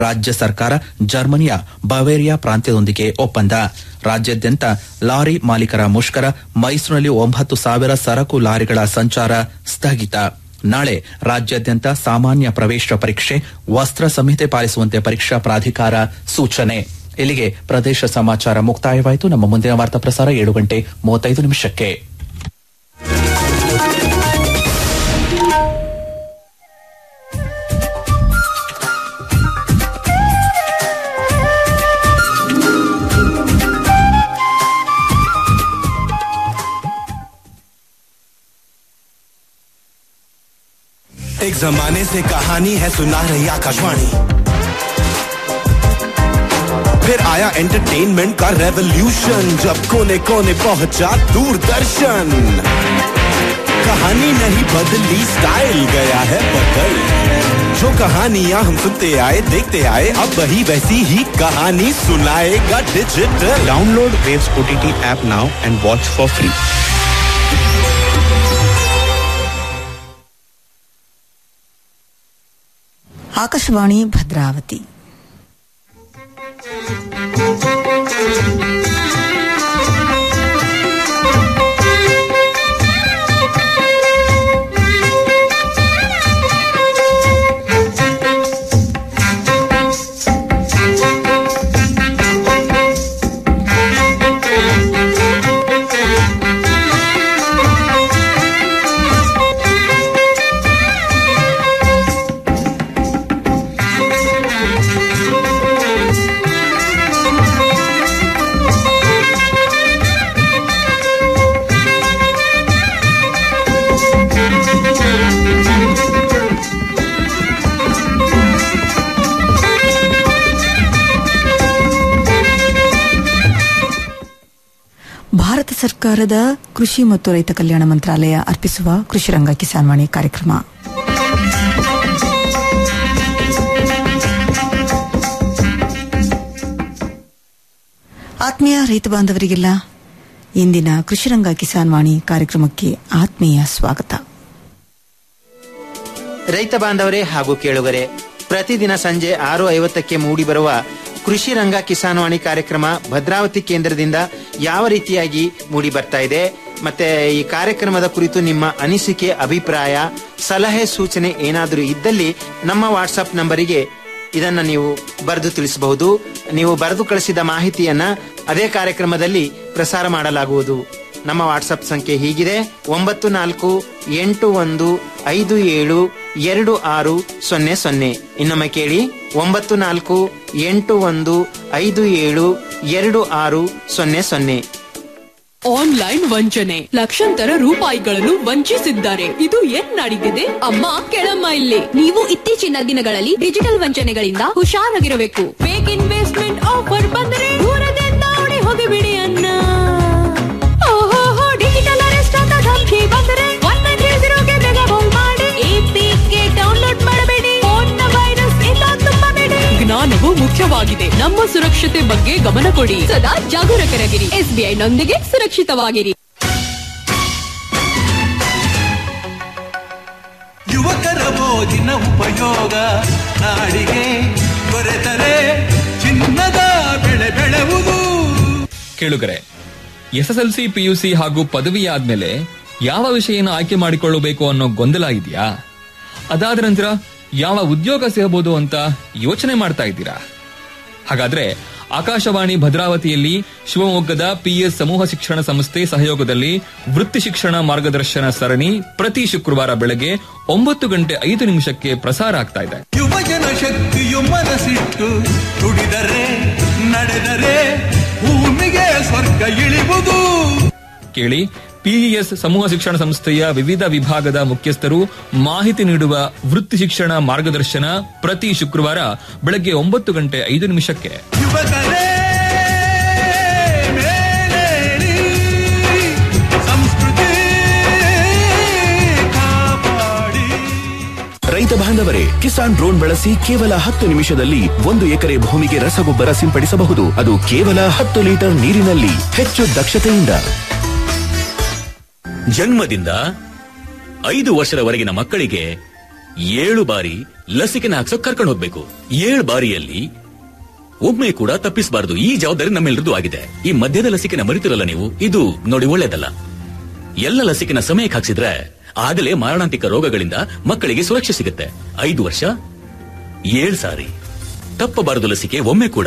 ರಾಜ್ಯ ಸರ್ಕಾರ ಜರ್ಮನಿಯ ಬವೇರಿಯಾ ಪ್ರಾಂತ್ಯದೊಂದಿಗೆ ಒಪ್ಪಂದ ರಾಜ್ಯಾದ್ಯಂತ ಲಾರಿ ಮಾಲೀಕರ ಮುಷ್ಕರ ಮೈಸೂರಿನಲ್ಲಿ ಒಂಬತ್ತು ಸಾವಿರ ಸರಕು ಲಾರಿಗಳ ಸಂಚಾರ ಸ್ಥಗಿತ ನಾಳೆ ರಾಜ್ಯಾದ್ಯಂತ ಸಾಮಾನ್ಯ ಪ್ರವೇಶ ಪರೀಕ್ಷೆ ವಸ್ತ್ರ ಸಂಹಿತೆ ಪಾಲಿಸುವಂತೆ ಪರೀಕ್ಷಾ ಪ್ರಾಧಿಕಾರ ಸೂಚನೆ ಇಲ್ಲಿಗೆ ಪ್ರದೇಶ ಸಮಾಚಾರ ಮುಕ್ತಾಯವಾಯಿತು ನಮ್ಮ ಮುಂದಿನ ವಾರ್ತಾ ಪ್ರಸಾರ ಏಳು ಗಂಟೆ ಮೂವತ್ತೈದು ನಿಮಿಷಕ್ಕೆ एक जमाने से कहानी है सुना रही आकाशवाणी फिर आया एंटरटेनमेंट का रेवोल्यूशन जब कोने कोने पहुंचा दूरदर्शन कहानी नहीं बदली स्टाइल गया है बदल जो कहानियां हम सुनते आए देखते आए अब वही वैसी ही कहानी सुनाएगा digital Download Waves OTT app now and watch for free. Akashvani Bhadravati Bharat ಸರ್ಕಾರದ ಕೃಷಿ ಮತ್ತು ರೈತ ಕಲ್ಯಾಣ ಮಂತ್ರಾಲಯ ಅರ್ಪಿಸುವ ಕೃಷಿ ರಂಗ ಕಿಸಾನ್ವಾಣಿ ಕಾರ್ಯಕ್ರಮ ಆತ್ಮೀಯ ರೈತ ಬಾಂಧವರಿಗೆಲ್ಲ ಇಂದಿನ ಕೃಷಿರಂಗ ಕಿಸಾನ್ ವಾಣಿ ಕಾರ್ಯಕ್ರಮಕ್ಕೆ ಆತ್ಮೀಯ ಸ್ವಾಗತ ರೈತ ಬಾಂಧವರೇ ಹಾಗೂ ಕೇಳುಗರೆ ಪ್ರತಿದಿನ ಸಂಜೆ ಆರು ಐವತ್ತಕ್ಕೆ ಮೂಡಿಬರುವ ಕೃಷಿ ರಂಗ ಕಿಸಾನ್ವಾಣಿ ಕಾರ್ಯಕ್ರಮ ಭದ್ರಾವತಿ ಕೇಂದ್ರದಿಂದ ಯಾವ ರೀತಿಯಾಗಿ ಮೂಡಿ ಬರ್ತಾ ಇದೆ ಮತ್ತೆ ಈ ಕಾರ್ಯಕ್ರಮದ ಕುರಿತು ನಿಮ್ಮ ಅನಿಸಿಕೆ ಅಭಿಪ್ರಾಯ ಸಲಹೆ ಸೂಚನೆ ಏನಾದರೂ ಇದ್ದಲ್ಲಿ ನಮ್ಮ ವಾಟ್ಸಪ್ ನಂಬರಿಗೆ ಇದನ್ನ ನೀವು ಬರೆದು ತಿಳಿಸಬಹುದು ನೀವು ಬರೆದು ಕಳಿಸಿದ ಮಾಹಿತಿಯನ್ನ ಅದೇ ಕಾರ್ಯಕ್ರಮದಲ್ಲಿ ಪ್ರಸಾರ ಮಾಡಲಾಗುವುದು ನಮ್ಮ ವಾಟ್ಸಪ್ ಸಂಖ್ಯೆ ಹೀಗಿದೆ ಒಂಬತ್ತು ನಾಲ್ಕು ಎಂಟು ಒಂದು ಐದು ಏಳು ಎರಡು ಆರು ಸೊನ್ನೆ ಸೊನ್ನೆ ಇನ್ನೊಮ್ಮೆ ಕೇಳಿ ಒಂಬತ್ತು ನಾಲ್ಕು ಎಂಟು ಒಂದು ಐದು ಏಳು ಎರಡು ಆರು ಸೊನ್ನೆ ಸೊನ್ನೆ ಆನ್ಲೈನ್ ವಂಚನೆ ಲಕ್ಷಾಂತರ ರೂಪಾಯಿಗಳನ್ನು ವಂಚಿಸಿದ್ದಾರೆ ಇದು ಏನ್ ನಡೀತಿದೆ ಅಮ್ಮ ಕೆಳಮ್ಮ ಇಲ್ಲಿ ನೀವು ಇತ್ತೀಚಿನ ದಿನಗಳಲ್ಲಿ ಡಿಜಿಟಲ್ ವಂಚನೆಗಳಿಂದ ಹುಷಾರಾಗಿರಬೇಕು ಫೇಕ್ ಇನ್ವೆಸ್ಟ್ಮೆಂಟ್ ಆಫರ್ ಬಂದರೆ ದೂರದಿಂದ ಓಡಿ ಹೋಗಿಬಿಡಿ ಅನ್ನ ಓಹೋ ಡಿಜಿಟಲ್ ಅರೆಸ್ಟ್ ಅಂತ ಧಮಕಿ ಬಂದರೆ ಒನ್ ನೈನ್ ತ್ರೀ ಜೀರೋಗೆ ಬೇಗ ಕಾಲ್ ಮಾಡಿ ಎಪಿಕೆ ಡೌನ್ಲೋಡ್ ಮಾಡಬೇಡಿ ಫೋನ್ ವೈರಸ್ ಇಂದ ತುಂಬಬೇಡಿ ಜ್ಞಾನವು ಮುಖ್ಯವಾಗಿದೆ ನಮ್ಮ ಸುರಕ್ಷತೆ ಬಗ್ಗೆ ಗಮನ ಕೊಡಿ ಸದಾ ಜಾಗರೂಕರಾಗಿರಿ ಎಸ್ಬಿಐ ನೊಂದಿಗೆ ಸುರಕ್ಷಿತವಾಗಿರಿ ಯುವಕರ ಮೋಜಿನ ಉಪಯೋಗ ನಾಡಿಗೆ ದೊರೆತರೆ ಚಿನ್ನದ ಬೆಳೆ ಬೆಳೆವುದು ಕೇಳುಗರೆ ಎಸ್ಎಸ್ಎಲ್ಸಿ ಪಿಯುಸಿ ಹಾಗೂ ಪದವಿ ಆದ್ಮೇಲೆ ಯಾವ ವಿಷಯನ ಆಯ್ಕೆ ಮಾಡಿಕೊಳ್ಳಬೇಕು ಅನ್ನೋ ಗೊಂದಲ ಇದೆಯಾ ಅದಾದ ನಂತರ ಯಾವ ಉದ್ಯೋಗ ಸಿಗಬಹುದು ಅಂತ ಯೋಚನೆ ಮಾಡ್ತಾ ಇದ್ದೀರಾ ಹಾಗಾದ್ರೆ ಆಕಾಶವಾಣಿ ಭದ್ರಾವತಿಯಲ್ಲಿ ಶಿವಮೊಗ್ಗದ ಪಿಎಸ್ ಸಮೂಹ ಶಿಕ್ಷಣ ಸಂಸ್ಥೆ ಸಹಯೋಗದಲ್ಲಿ ವೃತ್ತಿ ಶಿಕ್ಷಣ ಮಾರ್ಗದರ್ಶನ ಸರಣಿ ಪ್ರತಿ ಶುಕ್ರವಾರ ಬೆಳಗ್ಗೆ ಒಂಬತ್ತು ಗಂಟೆ ಐದು ನಿಮಿಷಕ್ಕೆ ಪ್ರಸಾರ ಆಗ್ತಾ ಇದೆ ಯುವಜನ ಶಕ್ತಿಯು ಮನಸ್ಸಿಟ್ಟು ದುಡಿದರೆ ನಡೆದರೆ ಭೂಮಿಗೆ ಸ್ವರ್ಗ ಇಳಿವುದು ಕೇಳಿ ಪಿಇಎಸ್ ಸಮೂಹ ಶಿಕ್ಷಣ ಸಂಸ್ಥೆಯ ವಿವಿಧ ವಿಭಾಗದ ಮುಖ್ಯಸ್ಥರು ಮಾಹಿತಿ ನೀಡುವ ವೃತ್ತಿ ಶಿಕ್ಷಣ ಮಾರ್ಗದರ್ಶನ ಪ್ರತಿ ಶುಕ್ರವಾರ ಬೆಳಗ್ಗೆ ಒಂಬತ್ತು ಗಂಟೆ ಐದು ನಿಮಿಷಕ್ಕೆ ಯುವಕರೇ ಮೇಲೇಳಿ ಸಂಸ್ಕೃತಿ ಕಾಪಾಡಿ ರೈತ ಬಾಂಧವರೇ ಕಿಸಾನ್ ಡ್ರೋನ್ ಬಳಸಿ ಕೇವಲ ಹತ್ತು ನಿಮಿಷದಲ್ಲಿ ಒಂದು ಎಕರೆ ಭೂಮಿಗೆ ರಸಗೊಬ್ಬರ ಸಿಂಪಡಿಸಬಹುದು ಅದು ಕೇವಲ ಹತ್ತು ಲೀಟರ್ ನೀರಿನಲ್ಲಿ ಹೆಚ್ಚು ದಕ್ಷತೆಯಿಂದ ಜನ್ಮದಿಂದ ಐದು ವರ್ಷದವರೆಗಿನ ಮಕ್ಕಳಿಗೆ ಏಳು ಬಾರಿ ಲಸಿಕೆನ ಹಾಕ್ಸೋಕ್ ಕರ್ಕೊಂಡು ಹೋಗ್ಬೇಕು ಏಳು ಬಾರಿಯಲ್ಲಿ ಒಮ್ಮೆ ಕೂಡ ತಪ್ಪಿಸಬಾರದು ಈ ಜವಾಬ್ದಾರಿ ನಮ್ಮೆಲ್ಲರದು ಆಗಿದೆ ಈ ಮಧ್ಯದ ಲಸಿಕೆನ ಮರಿತಿರಲ್ಲ ನೀವು ಇದು ನೋಡಿ ಒಳ್ಳೇದಲ್ಲ ಎಲ್ಲ ಲಸಿಕೆನ ಸಮಯಕ್ಕೆ ಹಾಕ್ಸಿದ್ರೆ ಆಗಲೇ ಮಾರಣಾಂತಿಕ ರೋಗಗಳಿಂದ ಮಕ್ಕಳಿಗೆ ಸುರಕ್ಷೆ ಸಿಗುತ್ತೆ ಐದು ವರ್ಷ ಏಳು ಸಾರಿ ತಪ್ಪಬಾರದು ಲಸಿಕೆ ಒಮ್ಮೆ ಕೂಡ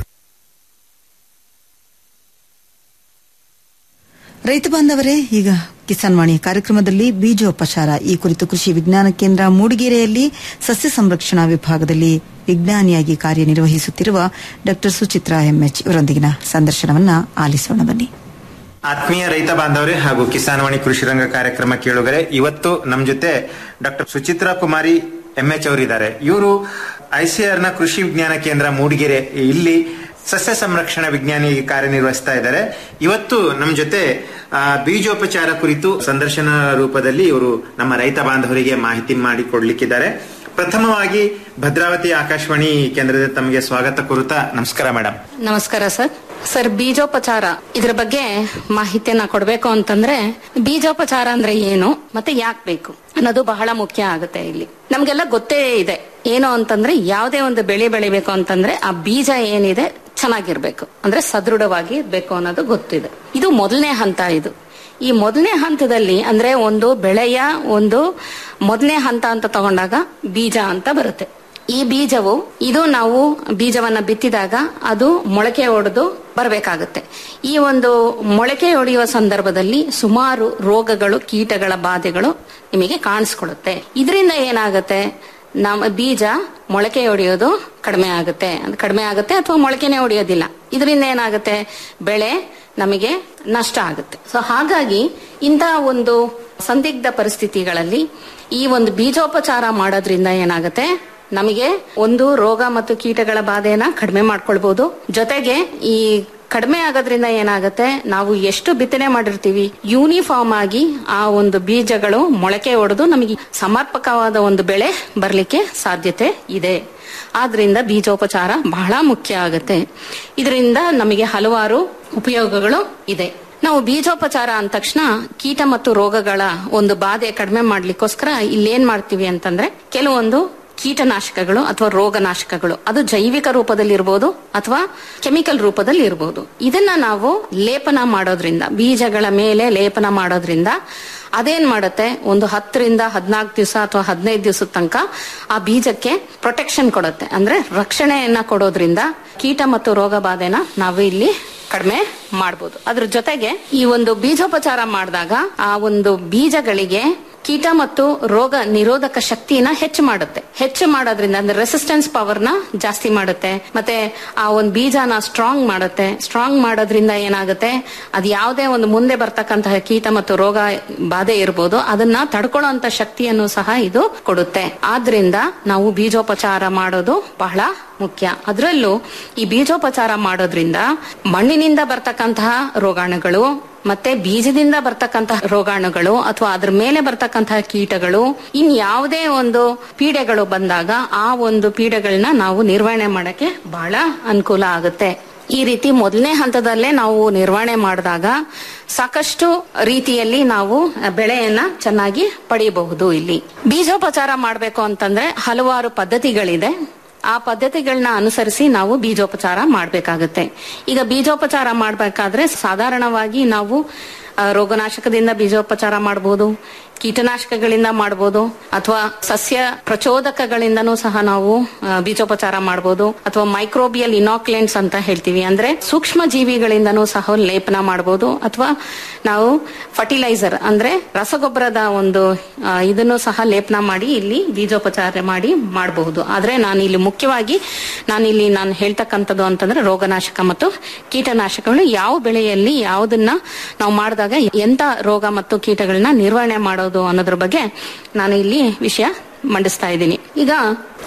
ರೈತ ಬಾಂಧವರೇ ಈಗ ಕಿಸಾನ್ ವಾಣಿ ಕಾರ್ಯಕ್ರಮದಲ್ಲಿ ಬೀಜೋಪಚಾರ ಈ ಕುರಿತು ಕೃಷಿ ವಿಜ್ಞಾನ ಕೇಂದ್ರ ಮೂಡಿಗೆರೆಯಲ್ಲಿ ಸಸ್ಯ ಸಂರಕ್ಷಣಾ ವಿಭಾಗದಲ್ಲಿ ವಿಜ್ಞಾನಿಯಾಗಿ ಕಾರ್ಯನಿರ್ವಹಿಸುತ್ತಿರುವ ಡಾ ಸುಚಿತ್ರಾ ಎಂಎಚ್ ಇವರೊಂದಿಗಿನ ಸಂದರ್ಶನವನ್ನ ಆಲಿಸೋಣ ಬನ್ನಿ ಆತ್ಮೀಯ ರೈತ ಬಾಂಧವರೇ ಹಾಗೂ ಕಿಸಾನ್ ವಾಣಿ ಕೃಷಿ ರಂಗ ಕಾರ್ಯಕ್ರಮ ಕೇಳುಗರೆ ಇವತ್ತು ನಮ್ ಜೊತೆ ಡಾಕ್ಟರ್ ಸುಚಿತ್ರಾ ಕುಮಾರಿ ಎಂಎಚ್ ಅವರಿದ್ದಾರೆ ಇವರು ಐಸಿಆರ್ ನ ಕೃಷಿ ವಿಜ್ಞಾನ ಕೇಂದ್ರ ಮೂಡಿಗೆರೆ ಇಲ್ಲಿ ಸಸ್ಯ ಸಂರಕ್ಷಣಾ ವಿಜ್ಞಾನಿಯಾಗಿ ಕಾರ್ಯನಿರ್ವಹಿಸ್ತಾ ಇದ್ದಾರೆ ಇವತ್ತು ನಮ್ಮ ಜೊತೆ ಆ, ಬೀಜೋಪಚಾರ ಕುರಿತು ಸಂದರ್ಶನ ರೂಪದಲ್ಲಿ ಇವರು ನಮ್ಮ ರೈತ ಬಾಂಧವರಿಗೆ ಮಾಹಿತಿ ಮಾಡಿಕೊಡ್ಲಿಕ್ಕಿದ್ದಾರೆ ಪ್ರಥಮವಾಗಿ ಭದ್ರಾವತಿ ಆಕಾಶವಾಣಿ ಕೇಂದ್ರದ ತಮಗೆ ಸ್ವಾಗತ ಕೋರುತ್ತಾ ನಮಸ್ಕಾರ ಮೇಡಮ್ ನಮಸ್ಕಾರ ಸರ್ ಸರ್ ಬೀಜೋಪಚಾರ ಇದ್ರ ಬಗ್ಗೆ ಮಾಹಿತಿಯನ್ನ ಕೊಡ್ಬೇಕು ಅಂತಂದ್ರೆ ಬೀಜೋಪಚಾರ ಅಂದ್ರೆ ಏನು ಮತ್ತೆ ಯಾಕೆ ಬೇಕು ಅನ್ನೋದು ಬಹಳ ಮುಖ್ಯ ಆಗುತ್ತೆ ಇಲ್ಲಿ ನಮ್ಗೆಲ್ಲ ಗೊತ್ತೇ ಇದೆ ಏನು ಅಂತಂದ್ರೆ ಯಾವುದೇ ಒಂದು ಬೆಳೆ ಬೆಳಿಬೇಕು ಅಂತಂದ್ರೆ ಆ ಬೀಜ ಏನಿದೆ ಚೆನ್ನಾಗಿರ್ಬೇಕು ಅಂದ್ರೆ ಸದೃಢವಾಗಿ ಇರ್ಬೇಕು ಅನ್ನೋದು ಗೊತ್ತಿದೆ ಇದು ಮೊದಲನೇ ಹಂತ ಇದು ಈ ಮೊದಲನೇ ಹಂತದಲ್ಲಿ ಅಂದ್ರೆ ಒಂದು ಬೆಳೆಯ ಒಂದು ಮೊದಲನೇ ಹಂತ ಅಂತ ತಗೊಂಡಾಗ ಬೀಜ ಅಂತ ಬರುತ್ತೆ ಈ ಬೀಜವು ಇದು ನಾವು ಬೀಜವನ್ನ ಬಿತ್ತಿದಾಗ ಅದು ಮೊಳಕೆ ಒಡೆದು ಬರಬೇಕಾಗುತ್ತೆ ಈ ಒಂದು ಮೊಳಕೆ ಒಡೆಯುವ ಸಂದರ್ಭದಲ್ಲಿ ಸುಮಾರು ರೋಗಗಳು ಕೀಟಗಳ ಬಾಧೆಗಳು ನಿಮಗೆ ಕಾಣಿಸ್ಕೊಳ್ಳುತ್ತೆ ಇದರಿಂದ ಏನಾಗುತ್ತೆ ನಮ್ಮ ಬೀಜ ಮೊಳಕೆ ಒಡೆಯೋದು ಕಡಿಮೆ ಆಗುತ್ತೆ ಅದು ಕಡಿಮೆ ಆಗುತ್ತೆ ಅಥವಾ ಮೊಳಕೆನೆ ಒಡೆಯೋದಿಲ್ಲ ಇದರಿಂದ ಏನಾಗುತ್ತೆ ಬೆಳೆ ನಮಗೆ ನಷ್ಟ ಆಗುತ್ತೆ ಸೊ ಹಾಗಾಗಿ ಇಂತಹ ಒಂದು ಸಂದಿಗ್ಧ ಪರಿಸ್ಥಿತಿಗಳಲ್ಲಿ ಈ ಒಂದು ಬೀಜೋಪಚಾರ ಮಾಡೋದ್ರಿಂದ ಏನಾಗುತ್ತೆ ನಮಗೆ ಒಂದು ರೋಗ ಮತ್ತು ಕೀಟಗಳ ಬಾಧೆಯನ್ನ ಕಡಿಮೆ ಮಾಡ್ಕೊಳ್ಬಹುದು ಜೊತೆಗೆ ಈ ಕಡಿಮೆ ಆಗೋದ್ರಿಂದ ಏನಾಗುತ್ತೆ ನಾವು ಎಷ್ಟು ಬಿತ್ತನೆ ಮಾಡಿರ್ತೀವಿ ಯೂನಿಫಾರ್ಮ್ ಆಗಿ ಆ ಒಂದು ಬೀಜಗಳು ಮೊಳಕೆ ಒಡೆದು ನಮಗೆ ಸಮರ್ಪಕವಾದ ಒಂದು ಬೆಳೆ ಬರ್ಲಿಕ್ಕೆ ಸಾಧ್ಯತೆ ಇದೆ ಆದ್ರಿಂದ ಬೀಜೋಪಚಾರ ಬಹಳ ಮುಖ್ಯ ಆಗುತ್ತೆ ಇದರಿಂದ ನಮಗೆ ಹಲವಾರು ಉಪಯೋಗಗಳು ಇದೆ ನಾವು ಬೀಜೋಪಚಾರ ಅಂದ ತಕ್ಷಣ ಕೀಟ ಮತ್ತು ರೋಗಗಳ ಒಂದು ಬಾಧೆ ಕಡಿಮೆ ಮಾಡ್ಲಿಕ್ಕೋಸ್ಕರ ಇಲ್ಲೇನ್ ಮಾಡ್ತೀವಿ ಅಂತಂದ್ರೆ ಕೆಲವೊಂದು ಕೀಟನಾಶಕಗಳು ಅಥವಾ ರೋಗನಾಶಕಗಳು ಅದು ಜೈವಿಕ ರೂಪದಲ್ಲಿ ಇರಬಹುದು ಅಥವಾ ಕೆಮಿಕಲ್ ರೂಪದಲ್ಲಿ ಇರಬಹುದು ಇದನ್ನ ನಾವು ಲೇಪನ ಮಾಡೋದ್ರಿಂದ ಬೀಜಗಳ ಮೇಲೆ ಲೇಪನ ಮಾಡೋದ್ರಿಂದ ಅದೇನ್ ಮಾಡುತ್ತೆ ಒಂದು ಹತ್ತರಿಂದ ಹದಿನಾಲ್ಕು ದಿವಸ ಅಥವಾ ಹದಿನೈದು ದಿವಸದ ತನಕ ಆ ಬೀಜಕ್ಕೆ ಪ್ರೊಟೆಕ್ಷನ್ ಕೊಡುತ್ತೆ ಅಂದ್ರೆ ರಕ್ಷಣೆಯನ್ನ ಕೊಡೋದ್ರಿಂದ ಕೀಟ ಮತ್ತು ರೋಗ ಬಾಧೆನ ನಾವು ಇಲ್ಲಿ ಕಡಿಮೆ ಮಾಡಬಹುದು ಅದ್ರ ಜೊತೆಗೆ ಈ ಒಂದು ಬೀಜೋಪಚಾರ ಮಾಡಿದಾಗ ಆ ಒಂದು ಬೀಜಗಳಿಗೆ ಕೀಟ ಮತ್ತು ರೋಗ ನಿರೋಧಕ ಶಕ್ತಿನ ಹೆಚ್ಚು ಮಾಡುತ್ತೆ ಹೆಚ್ಚು ಮಾಡೋದ್ರಿಂದ ಅಂದ್ರೆ ರೆಸಿಸ್ಟೆನ್ಸ್ ಪವರ್ನ ಜಾಸ್ತಿ ಮಾಡುತ್ತೆ ಮತ್ತೆ ಆ ಒಂದು ಬೀಜನ ಸ್ಟ್ರಾಂಗ್ ಮಾಡುತ್ತೆ ಸ್ಟ್ರಾಂಗ್ ಮಾಡೋದ್ರಿಂದ ಏನಾಗುತ್ತೆ ಅದು ಯಾವುದೇ ಒಂದು ಮುಂದೆ ಬರ್ತಕ್ಕಂತಹ ಕೀಟ ಮತ್ತು ರೋಗ ಬಾಧೆ ಇರ್ಬೋದು ಅದನ್ನ ತಡ್ಕೊಳ್ಳೋಂತ ಶಕ್ತಿಯನ್ನು ಸಹ ಇದು ಕೊಡುತ್ತೆ ಆದ್ರಿಂದ ನಾವು ಬೀಜೋಪಚಾರ ಮಾಡೋದು ಬಹಳ ಮುಖ್ಯ ಅದರಲ್ಲೂ ಈ ಬೀಜೋಪಚಾರ ಮಾಡೋದ್ರಿಂದ ಮಣ್ಣಿನಿಂದ ಬರ್ತಕ್ಕಂತಹ ರೋಗಾಣುಗಳು ಮತ್ತೆ ಬೀಜದಿಂದ ಬರ್ತಕ್ಕಂತಹ ರೋಗಾಣುಗಳು ಅಥವಾ ಅದ್ರ ಮೇಲೆ ಬರ್ತಕ್ಕಂತಹ ಕೀಟಗಳು ಇನ್ ಯಾವುದೇ ಒಂದು ಪೀಡೆಗಳು ಬಂದಾಗ ಆ ಒಂದು ಪೀಡೆಗಳನ್ನ ನಾವು ನಿರ್ವಹಣೆ ಮಾಡಕ್ಕೆ ಬಹಳ ಅನುಕೂಲ ಆಗುತ್ತೆ ಈ ರೀತಿ ಮೊದಲನೇ ಹಂತದಲ್ಲೇ ನಾವು ನಿರ್ವಹಣೆ ಮಾಡಿದಾಗ ಸಾಕಷ್ಟು ರೀತಿಯಲ್ಲಿ ನಾವು ಬೆಳೆಯನ್ನ ಚೆನ್ನಾಗಿ ಪಡೆಯಬಹುದು ಇಲ್ಲಿ ಬೀಜೋಪಚಾರ ಮಾಡಬೇಕು ಅಂತಂದ್ರೆ ಹಲವಾರು ಪದ್ಧತಿಗಳಿದೆ ಆ ಪದ್ಧತಿಗಳನ್ನ ಅನುಸರಿಸಿ ನಾವು ಬೀಜೋಪಚಾರ ಮಾಡಬೇಕಾಗುತ್ತೆ ಈಗ ಬೀಜೋಪಚಾರ ಮಾಡಬೇಕಾದ್ರೆ ಸಾಧಾರಣವಾಗಿ ನಾವು ಆ, ರೋಗನಾಶಕದಿಂದ ಬೀಜೋಪಚಾರ ಮಾಡಬಹುದು ಕೀಟನಾಶಕಗಳಿಂದ ಮಾಡಬಹುದು ಅಥವಾ ಸಸ್ಯ ಪ್ರಚೋದಕಗಳಿಂದನೂ ಸಹ ನಾವು ಆ, ಬೀಜೋಪಚಾರ ಮಾಡಬಹುದು ಅಥವಾ ಮೈಕ್ರೋಬಿಯಲ್ ಇನಾಕ್ಲೆಂಟ್ಸ್ ಅಂತ ಹೇಳ್ತೀವಿ ಅಂದ್ರೆ ಸೂಕ್ಷ್ಮ ಜೀವಿಗಳಿಂದನೂ ಸಹ ಲೇಪನ ಮಾಡಬಹುದು ಅಥವಾ ನಾವು ಫರ್ಟಿಲೈಸರ್ ಅಂದ್ರೆ ರಸಗೊಬ್ಬರದ ಒಂದು ಆ, ಇದನ್ನು ಸಹ ಲೇಪನ ಮಾಡಿ ಇಲ್ಲಿ ಬೀಜೋಪಚಾರ ಮಾಡಿ ಮಾಡಬಹುದು ಆದ್ರೆ ನಾನು ಇಲ್ಲಿ ಮುಖ್ಯವಾಗಿ ನಾನು ಇಲ್ಲಿ ನಾನು ಹೇಳ್ತಕ್ಕಂಥದ್ದು ಅಂತಂದ್ರೆ ರೋಗನಾಶಕ ಮತ್ತು ಕೀಟನಾಶಕಗಳು ಯಾವ ಬೆಳೆಯಲ್ಲಿ ಯಾವುದನ್ನ ನಾವು ಮಾಡಿದಾಗ ಎಂತ ರೋಗ ಮತ್ತು ಕೀಟಗಳನ್ನ ನಿರ್ವಹಣೆ ಮಾಡೋದು ಅನ್ನೋದ್ರ ಬಗ್ಗೆ ನಾನು ಇಲ್ಲಿ ವಿಷಯ ಮಂಡಿಸ್ತಾ ಇದ್ದೀನಿ ಈಗ